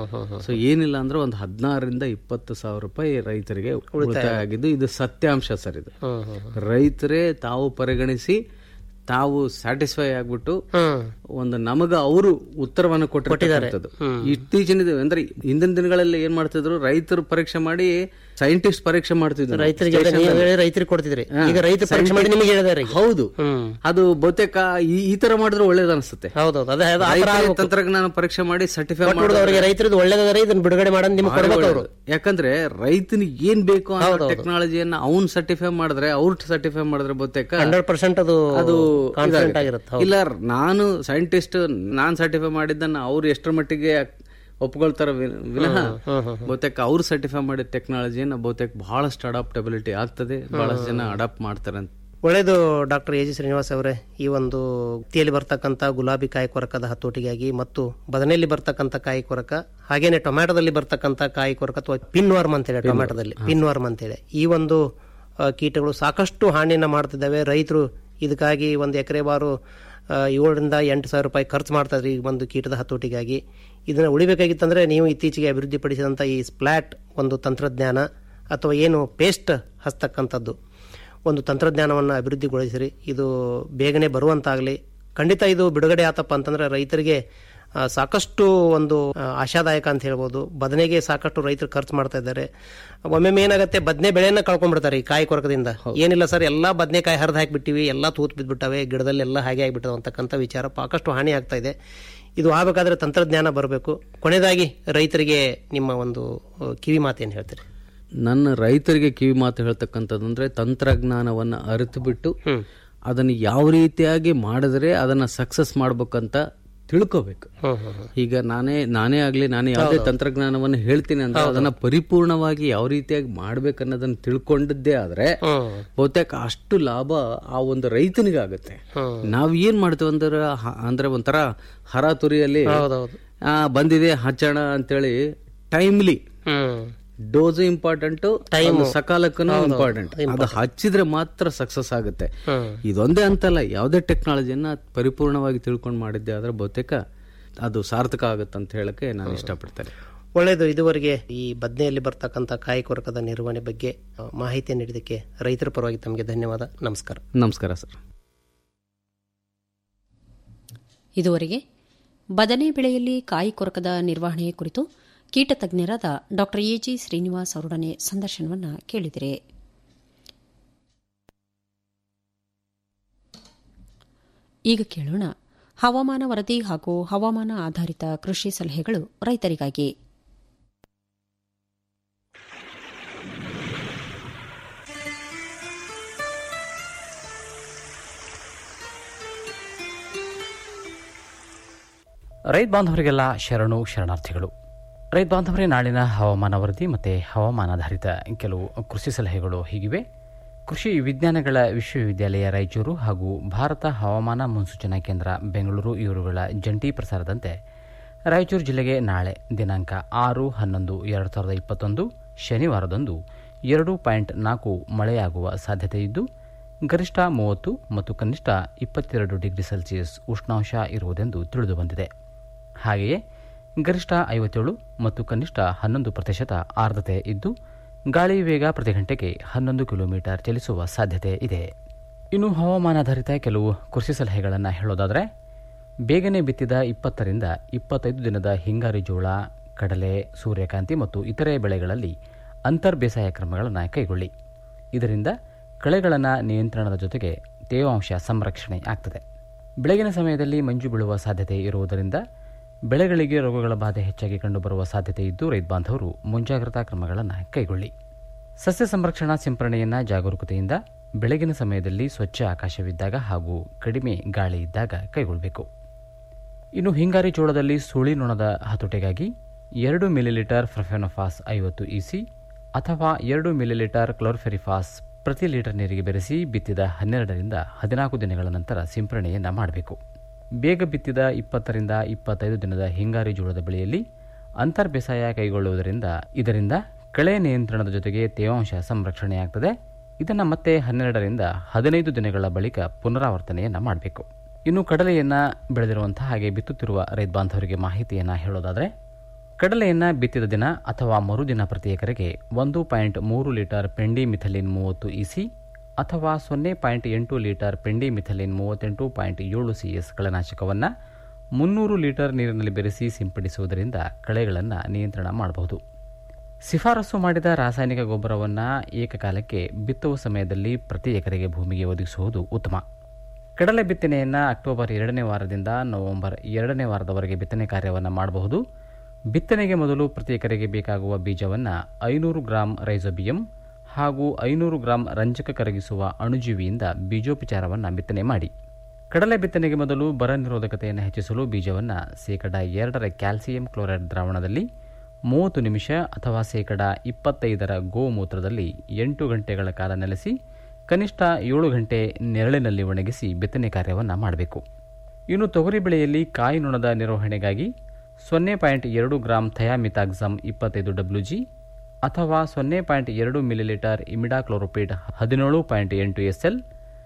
ಸೊ ಏನಿಲ್ಲ ಅಂದ್ರೆ ಒಂದು ಹದಿನಾರರಿಂದ ಇಪ್ಪತ್ತು ಸಾವಿರ ರೂಪಾಯಿ ರೈತರಿಗೆ ಉಳಿತಾಯ ಆಗಿದ್ದು ಇದು ಸತ್ಯಾಂಶ ಸರ್ ಇದು ರೈತರೇ ತಾವು ಪರಿಗಣಿಸಿ ತಾವು ಸ್ಯಾಟಿಸ್ಫೈ ಆಗ್ಬಿಟ್ಟು ಒಂದು ನಮಗ ಅವರು ಉತ್ತರವನ್ನು ಕೊಟ್ಟಿರ್ತಕ್ಕಂಥದ್ದು ಇತ್ತೀಚಿನ ದಿನ- ಅಂದ್ರೆ ಹಿಂದಿನ ದಿನಗಳಲ್ಲಿ ಏನ್ ಮಾಡ್ತಿದ್ರು ರೈತರು ಪರೀಕ್ಷೆ ಮಾಡಿ ಸೈಂಟಿಸ್ಟ್ ಪರೀಕ್ಷೆ ಮಾಡ್ತಿದ್ರು ರೈತರಿಗೆ ಅದೇ ನೀವು ಹೇಳಿ ರೈತರಿಗೆ ಕೊಡ್ತಿದ್ರಿ ಈಗ ರೈತರು ಪರೀಕ್ಷೆ ಮಾಡಿ ನಿಮಗೆ ಹೇಳಿದಾರೆ ಈಗ. ಹೌದು ಅದು ಬಹುತೇಕ ಈ- ಈ ತರ ಮಾಡಿದ್ರೆ ಒಳ್ಳೇದು ಅನಿಸುತ್ತೆ ಹೌದೌದು ಅದೇ ಅದು ಆ ಥರ ಆಗ್ಬೇಕು. ತಂತ್ರಜ್ಞಾನ ಪರೀಕ್ಷೆ ಮಾಡಿ ಸರ್ಟಿಫೈ ಕೊಟ್ಬಿಡುದು ಅವರಿಗೆ ರೈತರದ್ದು ಒಳ್ಳೇದಾದ್ರೆ ಇದನ್ನ ಬಿಡುಗಡೆ ಮಾಡೋದು ನಿಮ್ಗೆ ಕೊಡ್ಬೇಕು ಅವರು ಯಾಕಂದ್ರೆ ರೈತನಿಗೆ ಏನ್ ಬೇಕು ಅನ್ನೋ ಟೆಕ್ನಾಲಜಿಯನ್ನ ಅವ್ನ್ ಸರ್ಟಿಫೈ ಮಾಡಿದ್ರೆ ಅವ್ರು ಸರ್ಟಿಫೈ ಮಾಡಿದ್ರೆ ಬಹುತೇಕ ಹಂಡ್ರೆಡ್ ಪರ್ಸೆಂಟ್ ಅದು ಅದು ಕಾನ್ಫಿಡೆಂಟ್ ಇದಾಗುತ್ತೆ. ಆಗಿರುತ್ತೆ ಹೌದು. ಇಲ್ಲ ನಾನು ಸೈಂಟಿಸ್ಟ್ ನಾನ್ ಸರ್ಟಿಫೈ ಮಾಡಿದ್ದನ್ನ ಅವ್ರು ಎಷ್ಟರ ಮಟ್ಟಿಗೆ ಒಪ್ಕೊಳ್ತಾರ ವಿನ- ವಿನಃ ಬಹುತೇಕ ಅವ್ರು ಸರ್ಟಿಫೈ ಮಾಡಿದ ಟೆಕ್ನಾಲಜಿಯನ್ನ ಬಹುತೇಕ ಬಹಳಷ್ಟು ಅಡಾಪ್ಟಬಿಲಿಟಿ ಆಗ್ತದೆ ಬಹಳಷ್ಟು ಜನ ಅಡಾಪ್ಟ್ ಮಾಡ್ತಾರೆ ಅಂತ ಒಳ್ಳೆಯದು ಡಾಕ್ಟರ್ ಎ ಜಿ ಶ್ರೀನಿವಾಸ್ ಅವರೇ ಈ ಒಂದು ಹತ್ತಿಯಲ್ಲಿ ಬರ್ತಕ್ಕಂಥ ಗುಲಾಬಿ ಕಾಯಿ ಕೊರಕದ ಹತೋಟಿಗಾಗಿ ಮತ್ತು ಬದನೆಯಲ್ಲಿ ಬರ್ತಕ್ಕಂಥ ಕಾಯಿ ಕೊರಕ ಹಾಗೇನೆ ಟೊಮ್ಯಾಟೋದಲ್ಲಿ ಬರ್ತಕ್ಕಂಥ ಕಾಯಿ ಕೊರಕ ಅಥವಾ ಪಿನ್ ವರ್ಮ್ ಅಂತೇಳಿ ಟೊಮ್ಯಾಟೋದಲ್ಲಿ ಪಿನ್ ವರ್ಮ್ ಅಂತೇಳಿ ಈ ಒಂದು ಆ, ಕೀಟಗಳು ಸಾಕಷ್ಟು ಹಾನಿಯನ್ನ ಮಾಡ್ತಿದ್ದಾವೆ ರೈತರು ಇದಕ್ಕಾಗಿ ಒಂದು ಎಕರೆ ಬಾರು ಆ, ಏಳರಿಂದ ಎಂಟು ಸಾವಿರ ರೂಪಾಯಿ ಖರ್ಚು ಮಾಡ್ತಾ ಇದ್ರಿ ಈ ಒಂದು ಕೀಟದ ಹತೋಟಿಗಾಗಿ ಇದನ್ನ ಉಳಿಬೇಕಾಗಿತ್ತಂದ್ರೆ ನೀವು ಇತ್ತೀಚೆಗೆ ಅಭಿವೃದ್ಧಿಪಡಿಸಿದಂಥ ಈ ಸ್ಪ್ಲಾಟ್ ಒಂದು ತಂತ್ರಜ್ಞಾನ ಅಥವಾ ಏನು ಪೇಸ್ಟ್ ಹಚ್ತಕ್ಕಂಥದ್ದು ಒಂದು ತಂತ್ರಜ್ಞಾನವನ್ನು ಅಭಿವೃದ್ಧಿಗೊಳಿಸಿರಿ ಇದು ಬೇಗನೆ ಬರುವಂತಾಗಲಿ ಖಂಡಿತ ಇದು ಬಿಡುಗಡೆ ಆತಪ್ಪ ಅಂತಂದ್ರೆ ರೈತರಿಗೆ ಆ, ಸಾಕಷ್ಟು ಒಂದು ಆ, ಆಶಾದಾಯಕ ಅಂತ ಹೇಳ್ಬೋದು ಬದನೆಗೆ ಸಾಕಷ್ಟು ರೈತರು ಖರ್ಚು ಮಾಡ್ತಾ ಇದ್ದಾರೆ ಒಮ್ಮೊಮ್ಮೆ ಏನಾಗುತ್ತೆ ಬದನೆ ಬೆಳೆಯನ್ನ ಕಳ್ಕೊಂಡ್ಬಿಡ್ತಾರೆ ಈ ಕಾಯಿ ಕೊರಕದಿಂದ ಏನಿಲ್ಲ ಸರ್ ಎಲ್ಲಾ ಬದನೆಕಾಯಿ ಹರಿದು ಹಾಕಿಬಿಟ್ಟಿವಿ ಎಲ್ಲ ತೂತ್ ಬಿದ್ಬಿಟ್ಟವೆ ಗಿಡದಲ್ಲಿ ಎಲ್ಲ ಹಾಗೆ ಆಗಿಬಿಟ್ಟವೆ ಅಂತಕ್ಕಂಥ ವಿಚಾರ ಸಾಕಷ್ಟು ಹಾನಿ ಆಗ್ತಾ ಇದೆ ಇದು ಆಗಬೇಕಾದ್ರೆ ತಂತ್ರಜ್ಞಾನ ಬರಬೇಕು ಕೊನೆಯದಾಗಿ ರೈತರಿಗೆ ನಿಮ್ಮ ಒಂದು ಆ, ಕಿವಿ ಮಾತೇನು ಹೇಳ್ತೀರಿ ನನ್ನ ರೈತರಿಗೆ ಕಿವಿ ಮಾತು ಹೇಳ್ತಕ್ಕಂಥದ್ದು ಅಂದ್ರೆ ತಂತ್ರಜ್ಞಾನವನ್ನ ಅರಿತು ಬಿಟ್ಟು ಅದನ್ನ ಯಾವ ರೀತಿಯಾಗಿ ಮಾಡಿದ್ರೆ ಅದನ್ನ ಸಕ್ಸಸ್ ಮಾಡ್ಬೇಕಂತ ತಿಳ್ಕೋಬೇಕು ಈಗ ನಾನೇ ನಾನೇ ಆಗ್ಲಿ ನಾನು ಯಾವುದೇ ತಂತ್ರಜ್ಞಾನವನ್ನು ಹೇಳ್ತೀನಿ ಅಂದ್ರೆ ಅದನ್ನ ಪರಿಪೂರ್ಣವಾಗಿ ಯಾವ ರೀತಿಯಾಗಿ ಮಾಡ್ಬೇಕನ್ನೋದನ್ನ ತಿಳ್ಕೊಂಡಿದ್ದೇ ಆದ್ರೆ ಬಹುತೇಕ ಅಷ್ಟು ಲಾಭ ಆ ಒಂದು ರೈತನಿಗೆ ಆಗುತ್ತೆ ನಾವ್ ಏನ್ ಮಾಡ್ತೇವೆ ಅಂದ್ರೆ ಹ- ಅಂದ್ರೆ ಒಂಥರ ಹರ ತುರಿಯಲ್ಲಿ ಆ, ಬಂದಿದೆ ಹಚ್ಚೋಣ ಅಂತೇಳಿ ಟೈಮ್ಲಿ ಡೋಸ್ ಇಂಪಾರ್ಟೆಂಟ್ ಸಕಾಲಕ್ಕೂ ಇಂಪಾರ್ಟೆಂಟ್ ಅದು ಹಚ್ಚಿದ್ರೆ ಮಾತ್ರ ಸಕ್ಸಸ್ ಆಗುತ್ತೆ ಇದೊಂದೇ ಅಂತಲ್ಲ ಯಾವುದೇ ಟೆಕ್ನಾಲಜಿಯನ್ನ ಪರಿಪೂರ್ಣವಾಗಿ ತಿಳ್ಕೊಂಡು ಮಾಡಿದ್ದೆ ಆದ್ರೆ ಬಹುತೇಕ ಅದು ಸಾರ್ಥಕ ಆಗುತ್ತೆ ಅಂತ ಹೇಳಕ್ಕೆ ನಾನು ಇಷ್ಟಪಡ್ತೇನೆ ಒಳ್ಳೆಯದು ಇದುವರೆಗೆ ಈ ಬದನೆಯಲ್ಲಿ ಬರ್ತಕ್ಕಂಥ ಕಾಯಿ ಕೊರಕದ ನಿರ್ವಹಣೆ ಬಗ್ಗೆ ಆ, ಮಾಹಿತಿ ನೀಡಿದ್ದಕ್ಕೆ ರೈತರ ಪರವಾಗಿ ತಮಗೆ ಧನ್ಯವಾದ ನಮಸ್ಕಾರ ನಮಸ್ಕಾರ ಸರ್ ಇದುವರೆಗೆ ಬದನೆ ಬೆಳೆಯಲ್ಲಿ ಕಾಯಿ ಕೊರಕದ ನಿರ್ವಹಣೆ ಕುರಿತು ಕೀಟ ತಜ್ಞರಾದ ಡಾ ಎಜಿ ಶ್ರೀನಿವಾಸ್ ಅವರೊಡನೆ ಸಂದರ್ಶನವನ್ನು ಕೇಳಿದಿರಿ ಈಗ ಕೇಳೋಣ ಹವಾಮಾನ ವರದಿ ಹಾಗೂ ಹವಾಮಾನ ಆಧಾರಿತ ಕೃಷಿ ಸಲಹೆಗಳು ರೈತರಿಗಾಗಿ ರೈತ ಬಾಂಧವರಿಗೆಲ್ಲ ಶರಣು ಶರಣಾರ್ಥಿಗಳು ರೈತ ಬಾಂಧವರೇ ನಾಳಿನ ಹವಾಮಾನ ವರದಿ ಮತ್ತು ಹವಾಮಾನಾಧಾರಿತ ಕೆಲವು ಕೃಷಿ ಸಲಹೆಗಳು ಹೀಗಿವೆ ಕೃಷಿ ವಿಜ್ಞಾನಗಳ ವಿಶ್ವವಿದ್ಯಾಲಯ ರಾಯಚೂರು ಹಾಗೂ ಭಾರತ ಹವಾಮಾನ ಮುನ್ಸೂಚನಾ ಕೇಂದ್ರ ಬೆಂಗಳೂರು ಇವರುಗಳ ಜಂಟಿ ಪ್ರಸಾರದಂತೆ ರಾಯಚೂರು ಜಿಲ್ಲೆಗೆ ನಾಳೆ ದಿನಾಂಕ ಆರು ಹನ್ನೊಂದು ಎರಡು ಸಾವಿರದ ಇಪ್ಪತ್ತೊಂದು ಶನಿವಾರದಂದು ಎರಡು ಪಾಯಿಂಟ್ ನಾಲ್ಕು ಮಳೆಯಾಗುವ ಸಾಧ್ಯತೆ ಇದ್ದು ಗರಿಷ್ಠ ಮೂವತ್ತು ಮತ್ತು ಕನಿಷ್ಠ ಇಪ್ಪತ್ತೆರಡು ಡಿಗ್ರಿ ಸೆಲ್ಸಿಯಸ್ ಉಷ್ಣಾಂಶ ಇರುವುದೆಂದು ತಿಳಿದುಬಂದಿದೆ ಹಾಗೆಯೇ ಗರಿಷ್ಠ ಐವತ್ತೇಳು ಮತ್ತು ಕನಿಷ್ಠ ಹನ್ನೊಂದು ಪ್ರತಿಶತ ಆರ್ದ್ರತೆ ಇದ್ದು ಗಾಳಿ ವೇಗ ಪ್ರತಿ ಗಂಟೆಗೆ ಹನ್ನೊಂದು ಕಿಲೋಮೀಟರ್ ಚಲಿಸುವ ಸಾಧ್ಯತೆ ಇದೆ ಇನ್ನು ಹವಾಮಾನಾಧಾರಿತ ಕೆಲವು ಕೃಷಿ ಸಲಹೆಗಳನ್ನು ಹೇಳೋದಾದರೆ ಬೇಗನೆ ಬಿತ್ತಿದ ಇಪ್ಪತ್ತರಿಂದ ಇಪ್ಪತ್ತೈದು ದಿನದ ಹಿಂಗಾರಿ ಜೋಳ ಕಡಲೆ ಸೂರ್ಯಕಾಂತಿ ಮತ್ತು ಇತರೆ ಬೆಳೆಗಳಲ್ಲಿ ಅಂತರ್ ಬೇಸಾಯ ಕ್ರಮಗಳನ್ನು ಕೈಗೊಳ್ಳಿ ಇದರಿಂದ ಕಳೆಗಳನ್ನು ನಿಯಂತ್ರಣದ ಜೊತೆಗೆ ತೇವಾಂಶ ಸಂರಕ್ಷಣೆ ಆಗ್ತದೆ ಬೆಳಗಿನ ಸಮಯದಲ್ಲಿ ಮಂಜು ಬೀಳುವ ಸಾಧ್ಯತೆ ಇರುವುದರಿಂದ ಬೆಳೆಗಳಿಗೆ ರೋಗಗಳ ಬಾಧೆ ಹೆಚ್ಚಾಗಿ ಕಂಡುಬರುವ ಸಾಧ್ಯತೆ ಇದ್ದು ರೈತ ಬಾಂಧವರು ಮುಂಜಾಗ್ರತಾ ಕ್ರಮಗಳನ್ನು ಕೈಗೊಳ್ಳಿ ಸಸ್ಯ ಸಂರಕ್ಷಣಾ ಸಿಂಪರಣೆಯನ್ನು ಜಾಗರೂಕತೆಯಿಂದ ಬೆಳಗಿನ ಸಮಯದಲ್ಲಿ ಸ್ವಚ್ಛ ಆಕಾಶವಿದ್ದಾಗ ಹಾಗೂ ಕಡಿಮೆ ಗಾಳಿ ಇದ್ದಾಗ ಕೈಗೊಳ್ಳಬೇಕು ಇನ್ನು ಹಿಂಗಾರಿ ಜೋಳದಲ್ಲಿ ಸುಳಿ ನೊಣದ ಹತೋಟಿಗಾಗಿ ಎರಡು ಮಿಲಿಲೀಟರ್ ಫ್ರಫೆನೋಫಾಸ್ ಐವತ್ತು ಇಸಿ ಅಥವಾ ಎರಡು ಮಿಲಿಲೀಟರ್ ಕ್ಲೋರ್ಫೆರಿಫಾಸ್ ಪ್ರತಿ ಲೀಟರ್ ನೀರಿಗೆ ಬೆರೆಸಿ ಬಿತ್ತಿದ ಹನ್ನೆರಡರಿಂದ ಹದಿನಾಲ್ಕು ದಿನಗಳ ನಂತರ ಸಿಂಪರಣೆಯನ್ನು ಮಾಡಬೇಕು ಬೇಗ ಬಿತ್ತಿದ ಇಪ್ಪತ್ತರಿಂದ ಇಪ್ಪತ್ತೈದು ದಿನದ ಹಿಂಗಾರಿ ಜೋಳದ ಬೆಳೆಯಲ್ಲಿ ಅಂತರ್ ಬೇಸಾಯ ಕೈಗೊಳ್ಳುವುದರಿಂದ ಇದರಿಂದ ಕಳೆ ನಿಯಂತ್ರಣದ ಜೊತೆಗೆ ತೇವಾಂಶ ಸಂರಕ್ಷಣೆಯಾಗ್ತದೆ ಇದನ್ನು ಮತ್ತೆ ಹನ್ನೆರಡರಿಂದ ಹದಿನೈದು ದಿನಗಳ ಬಳಿಕ ಪುನರಾವರ್ತನೆಯನ್ನು ಮಾಡಬೇಕು ಇನ್ನು ಕಡಲೆಯನ್ನು ಬೆಳೆದಿರುವಂತಹ ಹಾಗೆ ಬಿತ್ತುತ್ತಿರುವ ರೈತ ಬಾಂಧವರಿಗೆ ಮಾಹಿತಿಯನ್ನು ಹೇಳೋದಾದರೆ ಕಡಲೆಯನ್ನು ಬಿತ್ತಿದ ದಿನ ಅಥವಾ ಮರುದಿನ ಪ್ರತಿ ಎಕರೆಗೆ ಒಂದು ಪಾಯಿಂಟ್ ಮೂರು ಲೀಟರ್ ಪೆಂಡಿ ಮಿಥಲಿನ್ ಮೂವತ್ತು ಇಸಿ ಅಥವಾ ಸೊನ್ನೆ ಪಾಯಿಂಟ್ ಎಂಟು ಲೀಟರ್ ಪೆಂಡಿ ಮಿಥಲಿನ್ ಮೂವತ್ತೆಂಟು ಪಾಯಿಂಟ್ ಏಳು ಸಿ ಎಸ್ ಕಳೆನಾಶಕವನ್ನು ಮುನ್ನೂರು ಲೀಟರ್ ನೀರಿನಲ್ಲಿ ಬೆರೆಸಿ ಸಿಂಪಡಿಸುವುದರಿಂದ ಕಳೆಗಳನ್ನು ನಿಯಂತ್ರಣ ಮಾಡಬಹುದು ಶಿಫಾರಸು ಮಾಡಿದ ರಾಸಾಯನಿಕ ಗೊಬ್ಬರವನ್ನು ಏಕಕಾಲಕ್ಕೆ ಬಿತ್ತುವ ಸಮಯದಲ್ಲಿ ಪ್ರತಿ ಎಕರೆಗೆ ಭೂಮಿಗೆ ಒದಗಿಸುವುದು ಉತ್ತಮ ಕಡಲೆ ಬಿತ್ತನೆಯನ್ನು ಅಕ್ಟೋಬರ್ ಎರಡನೇ ವಾರದಿಂದ ನವೆಂಬರ್ ಎರಡನೇ ವಾರದವರೆಗೆ ಬಿತ್ತನೆ ಕಾರ್ಯವನ್ನು ಮಾಡಬಹುದು ಬಿತ್ತನೆಗೆ ಮೊದಲು ಪ್ರತಿ ಎಕರೆಗೆ ಬೇಕಾಗುವ ಬೀಜವನ್ನು ಐನೂರು ಗ್ರಾಂ ರೈಸೋಬಿಯಂ ಹಾಗೂ ಐನೂರು ಗ್ರಾಂ ರಂಜಕ ಕರಗಿಸುವ ಅಣುಜೀವಿಯಿಂದ ಬೀಜೋಪಚಾರವನ್ನು ಬಿತ್ತನೆ ಮಾಡಿ ಕಡಲೆ ಬಿತ್ತನೆಗೆ ಮೊದಲು ಬರ ನಿರೋಧಕತೆಯನ್ನು ಹೆಚ್ಚಿಸಲು ಬೀಜವನ್ನು ಶೇಕಡ ಎರಡರ ಕ್ಯಾಲ್ಸಿಯಂ ಕ್ಲೋರೈಡ್ ದ್ರಾವಣದಲ್ಲಿ ಮೂವತ್ತು ನಿಮಿಷ ಅಥವಾ ಶೇಕಡ ಇಪ್ಪತ್ತೈದರ ಗೋಮೂತ್ರದಲ್ಲಿ ಎಂಟು ಗಂಟೆಗಳ ಕಾಲ ನೆಲೆಸಿ ಕನಿಷ್ಠ ಏಳು ಗಂಟೆ ನೆರಳಿನಲ್ಲಿ ಒಣಗಿಸಿ ಬಿತ್ತನೆ ಕಾರ್ಯವನ್ನು ಮಾಡಬೇಕು ಇನ್ನು ತೊಗರಿ ಬೆಳೆಯಲ್ಲಿ ಕಾಯಿ ನೊಣದ ನಿರ್ವಹಣೆಗಾಗಿ ಸೊನ್ನೆ ಪಾಯಿಂಟ್ ಎರಡು ಗ್ರಾಂ ಥಯಾಮಿತಾಕ್ಸಮ್ ಇಪ್ಪತ್ತೈದು ಡಬ್ಲ್ಯೂ ಜಿ ಅಥವಾ ಸೊನ್ನೆ ಪಾಯಿಂಟ್ ಎರಡು ಮಿಲಿಲೀಟರ್ ಇಮಿಡಾಕ್ಲೋರೋಪಿಡ್ ಹದಿನೇಳು ಪಾಯಿಂಟ್ ಎಂಟು ಎಸ್ ಎಲ್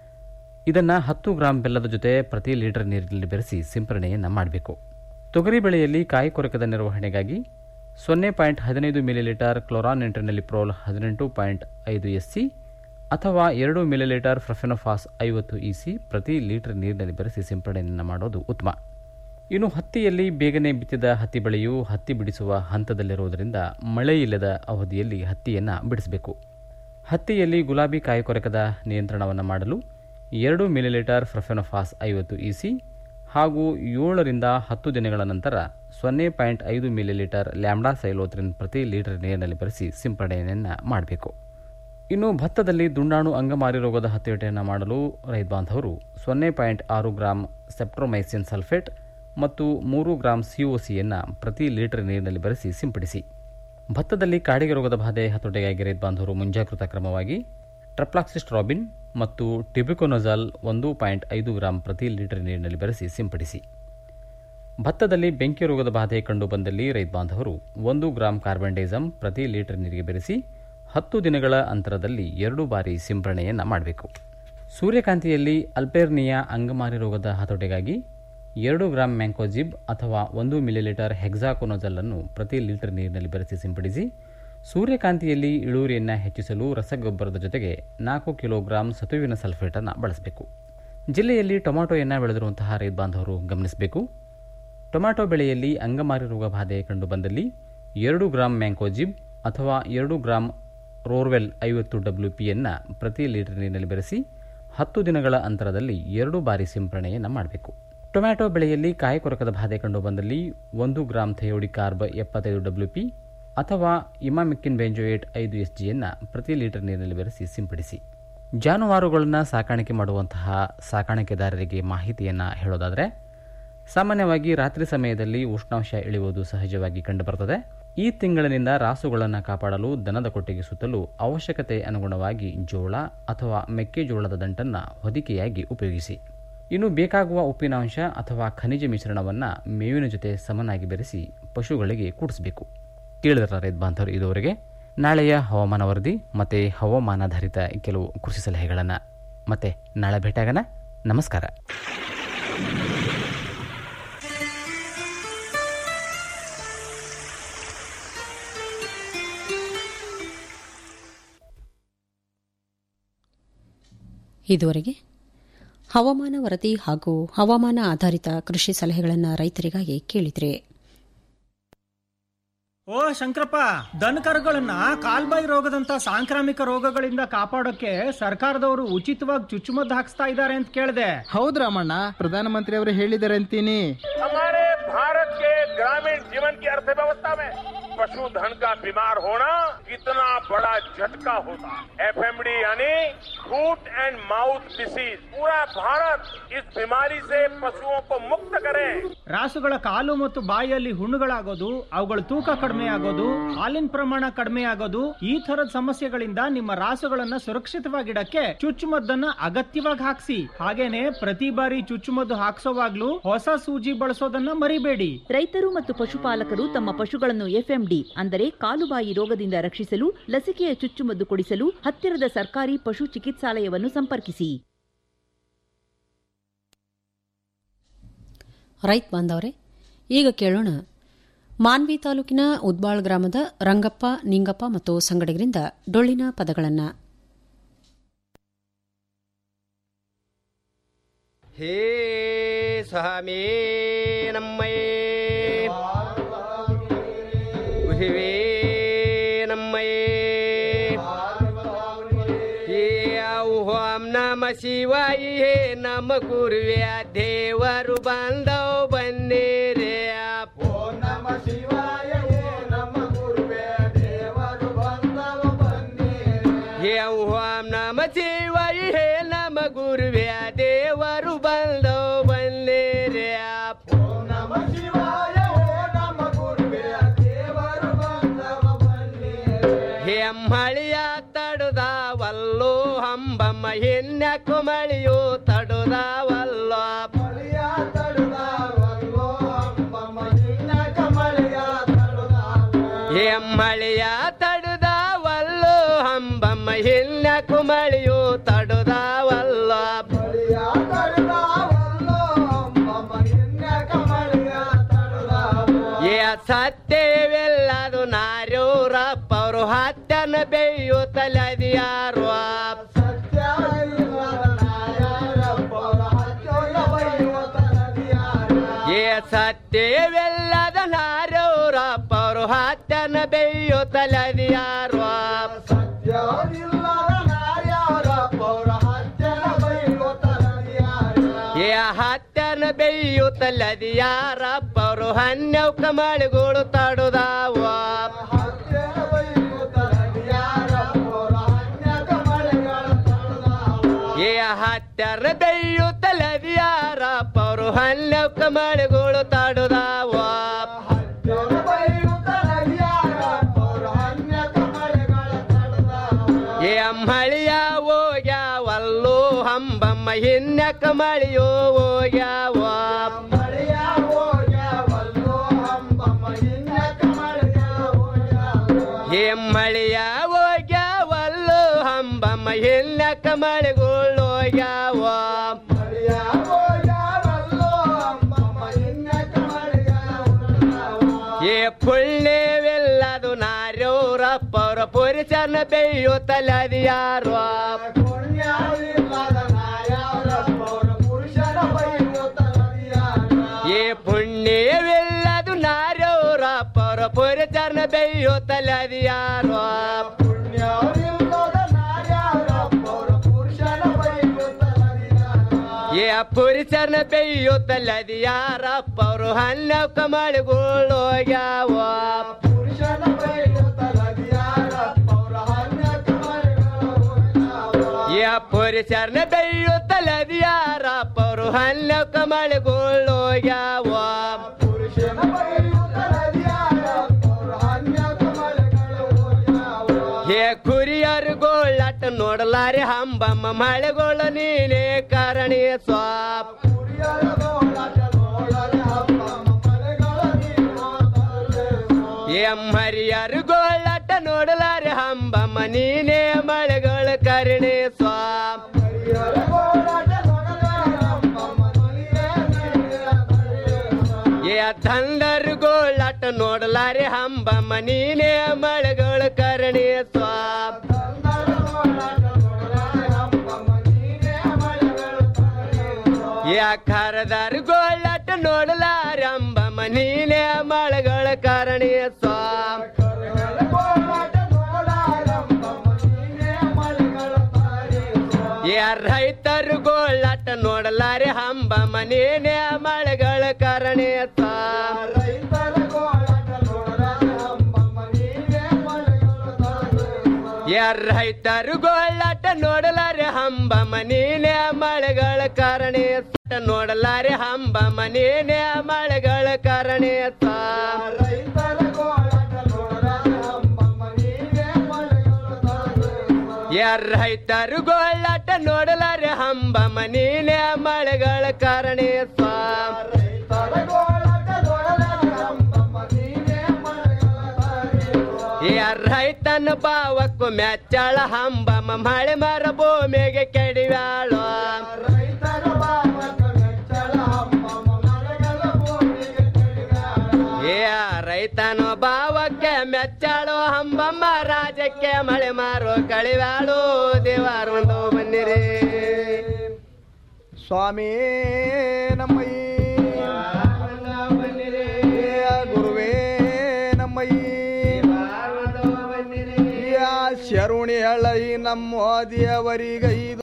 ಇದನ್ನು ಹತ್ತು ಗ್ರಾಂ ಬೆಲ್ಲದ ಜೊತೆ ಪ್ರತಿ ಲೀಟರ್ ನೀರಿನಲ್ಲಿ ಬೆರೆಸಿ ಸಿಂಪರಣೆಯನ್ನು ಮಾಡಬೇಕು ತೊಗರಿ ಬೆಳೆಯಲ್ಲಿ ಕಾಯಿ ಕೊರಕದ ನಿರ್ವಹಣೆಗಾಗಿ ಸೊನ್ನೆ ಪಾಯಿಂಟ್ ಹದಿನೈದು ಮಿಲಿಲೀಟರ್ ಕ್ಲೋರಾನ್ ಇಂಟರ್ನೆಲಿಪ್ರೋಲ್ ಹದಿನೆಂಟು ಪಾಯಿಂಟ್ ಐದು ಎಸ್ ಸಿ ಅಥವಾ ಎರಡು ಮಿಲಿಲೀಟರ್ ಫ್ರಫೆನೋಫಾಸ್ ಐವತ್ತು ಇ ಸಿ ಪ್ರತಿ ಲೀಟರ್ ನೀರಿನಲ್ಲಿ ಬೆರೆಸಿ ಸಿಂಪರಣೆಯನ್ನು ಮಾಡೋದು ಉತ್ತಮ ಇನ್ನು ಹತ್ತಿಯಲ್ಲಿ ಬೇಗನೆ ಬಿತ್ತಿದ ಹತ್ತಿ ಬೆಳೆಯು ಹತ್ತಿ ಬಿಡಿಸುವ ಹಂತದಲ್ಲಿರುವುದರಿಂದ ಮಳೆ ಇಲ್ಲದ ಅವಧಿಯಲ್ಲಿ ಹತ್ತಿಯನ್ನು ಬಿಡಿಸಬೇಕು ಹತ್ತಿಯಲ್ಲಿ ಗುಲಾಬಿ ಕಾಯಿ ಕೊರಕದ ನಿಯಂತ್ರಣವನ್ನು ಮಾಡಲು ಎರಡು ಮಿಲಿಲೀಟರ್ ಫ್ರಫೆನೋಫಾಸ್ ಐವತ್ತು ಇ ಸಿ ಹಾಗೂ ಏಳರಿಂದ ಹತ್ತು ದಿನಗಳ ನಂತರ ಸೊನ್ನೆ ಪಾಯಿಂಟ್ ಐದು ಮಿಲಿಲೀಟರ್ ಲ್ಯಾಂಬ್ಡಾ ಸೈಲೋತ್ರಿನ್ ಪ್ರತಿ ಲೀಟರ್ ನೀರಿನಲ್ಲಿ ಬೆರೆಸಿ ಸಿಂಪರಣೆಯನ್ನು ಮಾಡಬೇಕು ಇನ್ನು ಭತ್ತದಲ್ಲಿ ದುಂಡಾಣು ಅಂಗಮಾರಿ ರೋಗದ ಹತೋಟಿಯನ್ನು ಮಾಡಲು ರೈತ ಬಾಂಧವರು ಸೊನ್ನೆ ಪಾಯಿಂಟ್ ಆರು ಗ್ರಾಂ ಸೆಪ್ಟ್ರೋಮೈಸಿನ್ ಸಲ್ಫೇಟ್ ಮತ್ತು ಮೂರು ಗ್ರಾಂ ಸಿಒಸಿಯನ್ನು ಪ್ರತಿ ಲೀಟರ್ ನೀರಿನಲ್ಲಿ ಬೆರೆಸಿ ಸಿಂಪಡಿಸಿ ಭತ್ತದಲ್ಲಿ ಕಾಡಿಗೆ ರೋಗದ ಬಾಧೆ ಹತೋಟಿಗಾಗಿ ರೈತ ಬಾಂಧವರು ಮುಂಜಾಗೃತಾ ಕ್ರಮವಾಗಿ ಟ್ರಪ್ಲಾಕ್ಸಿಸ್ಟ್ರಾಬಿನ್ ಮತ್ತು ಟಿಬಿಕೊನೊಜಾಲ್ ಒಂದು ಪಾಯಿಂಟ್ ಐದು ಗ್ರಾಂ ಪ್ರತಿ ಲೀಟರ್ ನೀರಿನಲ್ಲಿ ಬೆರೆಸಿ ಸಿಂಪಡಿಸಿ ಭತ್ತದಲ್ಲಿ ಬೆಂಕಿ ರೋಗದ ಬಾಧೆ ಕಂಡುಬಂದಲ್ಲಿ ರೈತ ಬಾಂಧವರು ಒಂದು ಗ್ರಾಂ ಕಾರ್ಬನ್ಡೈಸಮ್ ಪ್ರತಿ ಲೀಟರ್ ನೀರಿಗೆ ಬೆರೆಸಿ ಹತ್ತು ದಿನಗಳ ಅಂತರದಲ್ಲಿ ಎರಡು ಬಾರಿ ಸಿಂಪರಣೆಯನ್ನು ಮಾಡಬೇಕು ಸೂರ್ಯಕಾಂತಿಯಲ್ಲಿ ಅಲ್ಪೇರ್ನಿಯಾ ಅಂಗಮಾರಿ ರೋಗದ ಹತೋಟಿಗಾಗಿ ಎರಡು ಗ್ರಾಂ ಮ್ಯಾಂಕೋಜಿಬ್ ಅಥವಾ ಒಂದು ಮಿಲಿಲೀಟರ್ ಹೆಕ್ಸಾಕೊನೊಜಲ್ ಅನ್ನು ಪ್ರತಿ ಲೀಟರ್ ನೀರಿನಲ್ಲಿ ಬೆರೆಸಿ ಸಿಂಪಡಿಸಿ ಸೂರ್ಯಕಾಂತಿಯಲ್ಲಿ ಇಳುವರಿಯನ್ನು ಹೆಚ್ಚಿಸಲು ರಸಗೊಬ್ಬರದ ಜೊತೆಗೆ ನಾಲ್ಕು ಕಿಲೋಗ್ರಾಂ ಸತುವಿನ ಸಲ್ಫೇಟನ್ನು ಬಳಸಬೇಕು ಜಿಲ್ಲೆಯಲ್ಲಿ ಟೊಮಾಟೊಯನ್ನು ಬೆಳೆದಿರುವಂತಹ ರೈತ ಬಾಂಧವರು ಗಮನಿಸಬೇಕು ಟೊಮ್ಯಾಟೊ ಬೆಳೆಯಲ್ಲಿ ಅಂಗಮಾರಿ ರೋಗ ಬಾಧೆ ಕಂಡುಬಂದಲ್ಲಿ ಎರಡು ಗ್ರಾಂ ಮ್ಯಾಂಕೋಜಿಬ್ ಅಥವಾ ಎರಡು ಗ್ರಾಂ ರೋರ್ವೆಲ್ ಐವತ್ತು ಡಬ್ಲ್ಯೂ ಪಿಯನ್ನು ಪ್ರತಿ ಲೀಟರ್ ನೀರಿನಲ್ಲಿ ಬೆರೆಸಿ ಹತ್ತು ದಿನಗಳ ಅಂತರದಲ್ಲಿ ಎರಡು ಬಾರಿ ಸಿಂಪರಣೆಯನ್ನು ಮಾಡಬೇಕು ಟೊಮ್ಯಾಟೊ ಬೆಳೆಯಲ್ಲಿ ಕಾಯಿ ಕೊರಕದ ಬಾಧೆ ಕಂಡುಬಂದಲ್ಲಿ ಒಂದು ಗ್ರಾಂ ಥಯೋಡಿ ಕಾರ್ಬ್ ಎಪ್ಪತ್ತೈದು ಡಬ್ಲ್ಯೂ ಪಿ ಅಥವಾ ಇಮಾಮಿಕ್ಕಿನ್ ಬೆಂಜೋಯೇಟ್ ಐದು ಎಸ್ ಜಿಯನ್ನು ಪ್ರತಿ ಲೀಟರ್ ನೀರಿನಲ್ಲಿ ಬೆರೆಸಿ ಸಿಂಪಡಿಸಿ ಜಾನುವಾರುಗಳನ್ನು ಸಾಕಾಣಿಕೆ ಮಾಡುವಂತಹ ಸಾಕಾಣಿಕೆದಾರರಿಗೆ ಮಾಹಿತಿಯನ್ನು ಹೇಳೋದಾದರೆ ಸಾಮಾನ್ಯವಾಗಿ ರಾತ್ರಿ ಸಮಯದಲ್ಲಿ ಉಷ್ಣಾಂಶ ಇಳಿಯುವುದು ಸಹಜವಾಗಿ ಕಂಡುಬರುತ್ತದೆ ಈ ತಿಂಗಳಿನಿಂದ ರಾಸುಗಳನ್ನು ಕಾಪಾಡಲು ದನದ ಕೊಟ್ಟಿಗೆ ಸುತ್ತಲೂ ಅವಶ್ಯಕತೆ ಅನುಗುಣವಾಗಿ ಜೋಳ ಅಥವಾ ಮೆಕ್ಕೆಜೋಳದ ದಂಟನ್ನು ಹೊದಿಕೆಯಾಗಿ ಉಪಯೋಗಿಸಿ ಇನ್ನು ಬೇಕಾಗುವ ಉಪ್ಪಿನಾಂಶ ಅಥವಾ ಖನಿಜ ಮಿಶ್ರಣವನ್ನು ಮೇವಿನ ಜೊತೆ ಸಮನಾಗಿ ಬೆರೆಸಿ ಪಶುಗಳಿಗೆ ಕೂಡಿಸಬೇಕು ಕೇಳಿದ್ರ ರೈತ ಬಾಂಧವರು ಇದುವರೆಗೆ ನಾಳೆಯ ಹವಾಮಾನ ವರದಿ ಮತ್ತು ಹವಾಮಾನಾಧಾರಿತ ಕೆಲವು ಕೃಷಿ ಸಲಹೆಗಳನ್ನು ಮತ್ತೆ ನಾಳೆ ಭೇಟಿಯಾಗೋಣ ನಮಸ್ಕಾರ ಇದುವರೆಗೆ ಹವಾಮಾನ ವರದಿ ಹಾಗೂ ಹವಾಮಾನ ಆಧಾರಿತ ಕೃಷಿ ಸಲಹೆಗಳನ್ನು ರೈತರಿಗಾಗಿ ಕೇಳಿದ್ರೆ ಓ ಶಂಕರಪ್ಪ ದನಕರುಗಳನ್ನ ಕಾಲ್ಬಾಯಿ ರೋಗದಂತ ಸಾಂಕ್ರಾಮಿಕ ರೋಗಗಳಿಂದ ಕಾಪಾಡೋಕೆ ಸರ್ಕಾರದವರು ಉಚಿತವಾಗಿ ಚುಚ್ಚುಮದ್ದು ಹಾಕ್ಸ್ತಾ ಇದ್ದಾರೆ ಅಂತ ಕೇಳಿದೆ ಹೌದ್ ರಾಮಣ್ಣ ಪ್ರಧಾನಮಂತ್ರಿ ಅವರು ಹೇಳಿದ್ದಾರೆ ಅಂತೀನಿ हमारे भारत के ग्रामीण जीवन की अर्थव्यवस्था में पशुधन का बीमार होना कितना बड़ा झटका होता है एफएमडी यानी फूट एंड माउथ डिसीज पूरा भारत इस बीमारी से पशुओं को मुक्त करे ರಾಸುಗಳ ಕಾಲು ಮತ್ತು ಬಾಯಿಯಲ್ಲಿ ಹುಣ್ಣುಗಳಾಗೋದು ಅವುಗಳ ತೂಕ ಕಡಿಮೆ ಆಗೋದು ಹಾಲಿನ ಪ್ರಮಾಣ ಕಡಿಮೆ ಆಗೋದು ಈ ತರದ ಸಮಸ್ಯೆಗಳಿಂದ ನಿಮ್ಮ ರಾಸುಗಳನ್ನ ಸುರಕ್ಷಿತವಾಗಿಡಕ್ಕೆ ಚುಚ್ಚುಮದ್ದನ್ನ ಅಗತ್ಯವಾಗಿ ಹಾಕ್ಸಿ ಹಾಗೇನೆ ಪ್ರತಿ ಬಾರಿ ಚುಚ್ಚುಮದ್ದು ಹಾಕ್ಸೋವಾಗ್ಲೂ ಹೊಸ ಸೂಜಿ ಬಳಸೋದನ್ನ ಮರಿಬೇಡಿ ರೈತರು ಮತ್ತು ಪಶುಪಾಲಕರು ತಮ್ಮ ಪಶುಗಳನ್ನು ಎಫ್ಎಂಡಿ ಅಂದರೆ ಕಾಲುಬಾಯಿ ರೋಗದಿಂದ ರಕ್ಷಿಸಲು ಲಸಿಕೆಯ ಚುಚ್ಚುಮದ್ದು ಕೊಡಿಸಲು ಹತ್ತಿರದ ಸರ್ಕಾರಿ ಪಶು ಚಿಕಿತ್ಸಾಲಯವನ್ನು ಸಂಪರ್ಕಿಸಿ ರೈತ ಬಾಂಧವರೇ ಈಗ ಕೇಳೋಣ ಮಾನ್ವಿ ತಾಲೂಕಿನ ಉದ್ಬಾಳ್ ಗ್ರಾಮದ ರಂಗಪ್ಪ ನಿಂಗಪ್ಪ ಮತ್ತು ಸಂಗಡಿಗರಿಂದ ಡೊಳ್ಳಿನ ಪದಗಳನ್ನು ಹೇ ಸ್ವಾಮಿ ನಮ್ಮಯೇ ಗುಹಿವೇ ನಮ್ಮಯೇ ಹೇ ಓಂ ನಮ ಶಿವಾಯ ಹೇ ನಮ ಗುರುವ್ಯ ದೇವರು ಬಂದವ್ ಬನ್ನಿರೇ ನಮ ಶಿವಾಯ ಹೇ ನಮ ಗುರುವೇ ದೇವರು ಬಂದವ ಹೇ ಓಂ ನಮ ಶಿವಾಯ ಹೇ ನಮ ಗುರುವೇ ದೇವರು ಬಂದವ್ ಬನ್ನಿರೇ ನಮ ಶಿವಾಯ ಹೇ ನಮ ಗುರುವೇ ದೇವರು ಬಂದವ ಹೇ ಮಳಿಯ ತಡುದಾವಲ್ಲೋ ಹಂಬಮ್ಮ ಹೆಣ್ಣಕ ಮಳಿಯೋ ತಡುದಾವಲ್ಲೋ ಮಳಿಯ ತಡುದಾವಲ್ಲೋ ಹಂಬಮ್ಮ ಹೆಣ್ಣಕ ಮಳಿಯ ಹೇ ಮಳೆಯ ತಡುದಾವಲ್ಲೋ ಹಂಬಮ್ಮ ಹೆಣ್ಣಕ ಮಳಿಯೋ ತಡುದಾವಲ್ಲೋ ಮಳಿಯ ತಡುದಾವಲ್ಲೋ ಹಂಬಮ್ಮ ಹೆಣ್ಣಕ ಮಳಿಯ ಏ ಸತ್ಯವೆಲ್ಲದು ನಾರ್ಯೂರಪ್ಪ ಅವರು ಹತ್ತನ ಬೇಯುತ್ತಲದಿಯಾರು ಏ ಸತ್ಯವೆಲ್ಲದ ನಾರ್ಯೂರಪ್ಪ ಅವರು ಹತ್ತನ ಬೇಯುತ್ತಲದಿಯಾರು ಏ ಹತ್ತನ ಬೇಯುತ್ತಲದಿ ಯಾರಪ್ಪ ಅವರು ಹನ್ನೆವ್ಕ ಮಳಿಗಳು ತಡುದಾವ ಏ ಹತ್ತರ ಬೇಯುತ್ತಲದಿ ಯಾರಪ್ಪ ಅವರು ಹನ್ನೆವ್ಕ ಮಳಿಗಳು ತಡುದಾವ ಏ ಮಳಿಯ ಹೋಗ್ಯಾವಲ್ಲೋ ಹಂಬಮ್ಮ ಹಿನ್ನಕ ಮಳಿಯೋ ಹೋಗ್ಯಾವ ಏ ಮಳಿಯ ಹೋಗ್ಯಾವಲ್ಲೋ ಹಂಬಮ್ಮ ಹಿನ್ನಕ ಮಳಿಗಳು ಹೋಗ್ಯಾವ ಏ ಪುಣ್ಯವೆಲ್ಲದು ನಾರ್ಯೂರಪ್ಪ ಅವರ ಪುರುಷನ ಬೇಯುತ್ತಲದಿ ಯಾರು ಏ ಪುಣ್ಯವೆಲ್ಲದು ನಾರ್ಯೂರಪ್ಪ ಅವರ ಪುರುಷನ ಬೇಯುತ್ತಲದಿ ಯಾರು ಏ ಪುರುಷನ ಬೇಯುತ್ತಲದಿ ಯಾರಪ್ಪ ಅವರು ಹನ್ನಕ ಮಳಿಗಳು ಹೋಗ್ಯಾವ ಏ ಪುರುಷನ ಬೇಯುತ್ತಲದಿ ಯಾರಪ್ಪ ಅವರು ಹನ್ನಕ ಮಳಿಗಳು ಹೋಗ್ಯಾವ ಹೇ ಕುರಿಯರು ಗೋಳಾಟ ನೋಡಲಾರೆ ಹಂಬಮ್ಮ ಮಳೆಗೋಳ ನೀನೇ ಕಾರಣಿ ಸ್ವಾಪ್ ಎಂ ಹರಿಯರು ಗೋಳಾಟ ನೋಡಲಾರೆ ಹಂಬಮ್ಮ ನೀನೇ ಮಳೆಗಳ ಕರಣಿ ಸ್ವಾಪ್ ಏ ತಂದರು ಗೋಳಾಟ ನೋಡಲಾರೆ ಹಂಬಮ್ಮ ನೀನೇ ಮಳೆಗಳ ಕರಣಿ ಸ್ವಾಪ್ ಯಾ ಕರದಾರು ಗೋಳಾಟ ನೋಡಲಾರಂಬಮ್ಮ ನೀನೇ ಮಳೆಗಳ ಕಾರಣಿ ಸ್ವಾಮ್ ಯಾ ರೈತರು ಗೋಳಾಟ ನೋಡಲಾರೆ ಹಂಬಮ್ಮ ನೀನೇ ಮಳೆಗಳ ಕಾರಣಿ ಸ್ವಾಮ್ ಯಾರ ರೈತರು ಗೋಳಾಟ ನೋಡಲಾರೆ ಹಂಬ ಮನೀನೆ ಮಳೆಗಳ ಕಾರಣ ನೋಡಲಾರೆ ಹಂಬ ಮನೀನೆ ಮಳೆಗಳ ಕಾರಣ ಯಾರ ರೈತರು ಗೋಳಾಟ ನೋಡಲಾರೆ ಹಂಬ ಮನೀನೆ ಮಳೆಗಳ ಕಾರಣ ಯಾರ ರೈತನ ಬಾವಕ್ಕೂ ಮೆಚ್ಚಳ ಹಂಬ ಮಳೆ ಮರ ಭೂಮಿಗೆ ಕೆಡಿವ್ಯಾಳೋ ಏ ರೈತನ ಭಾವಕ್ಕೆ ಮೆಚ್ಚಾಳೋ ಹಂಬಮ್ಮ ರಾಜಕ್ಕೆ ಮಳೆ ಮಾರೋ ಕಳಿವ್ಯಾಳು ದೇವಾರ ಒಂದು ಬನ್ನಿರಿ ಸ್ವಾಮಿ ನಮ್ಮಯ್ಯ ಗುರುವೇ ನಮ್ಮಯ್ಯ ಶರುಣಿ ಹಳ್ಳೈ ನಮ್ಮ ದೇವರಿಗೈದು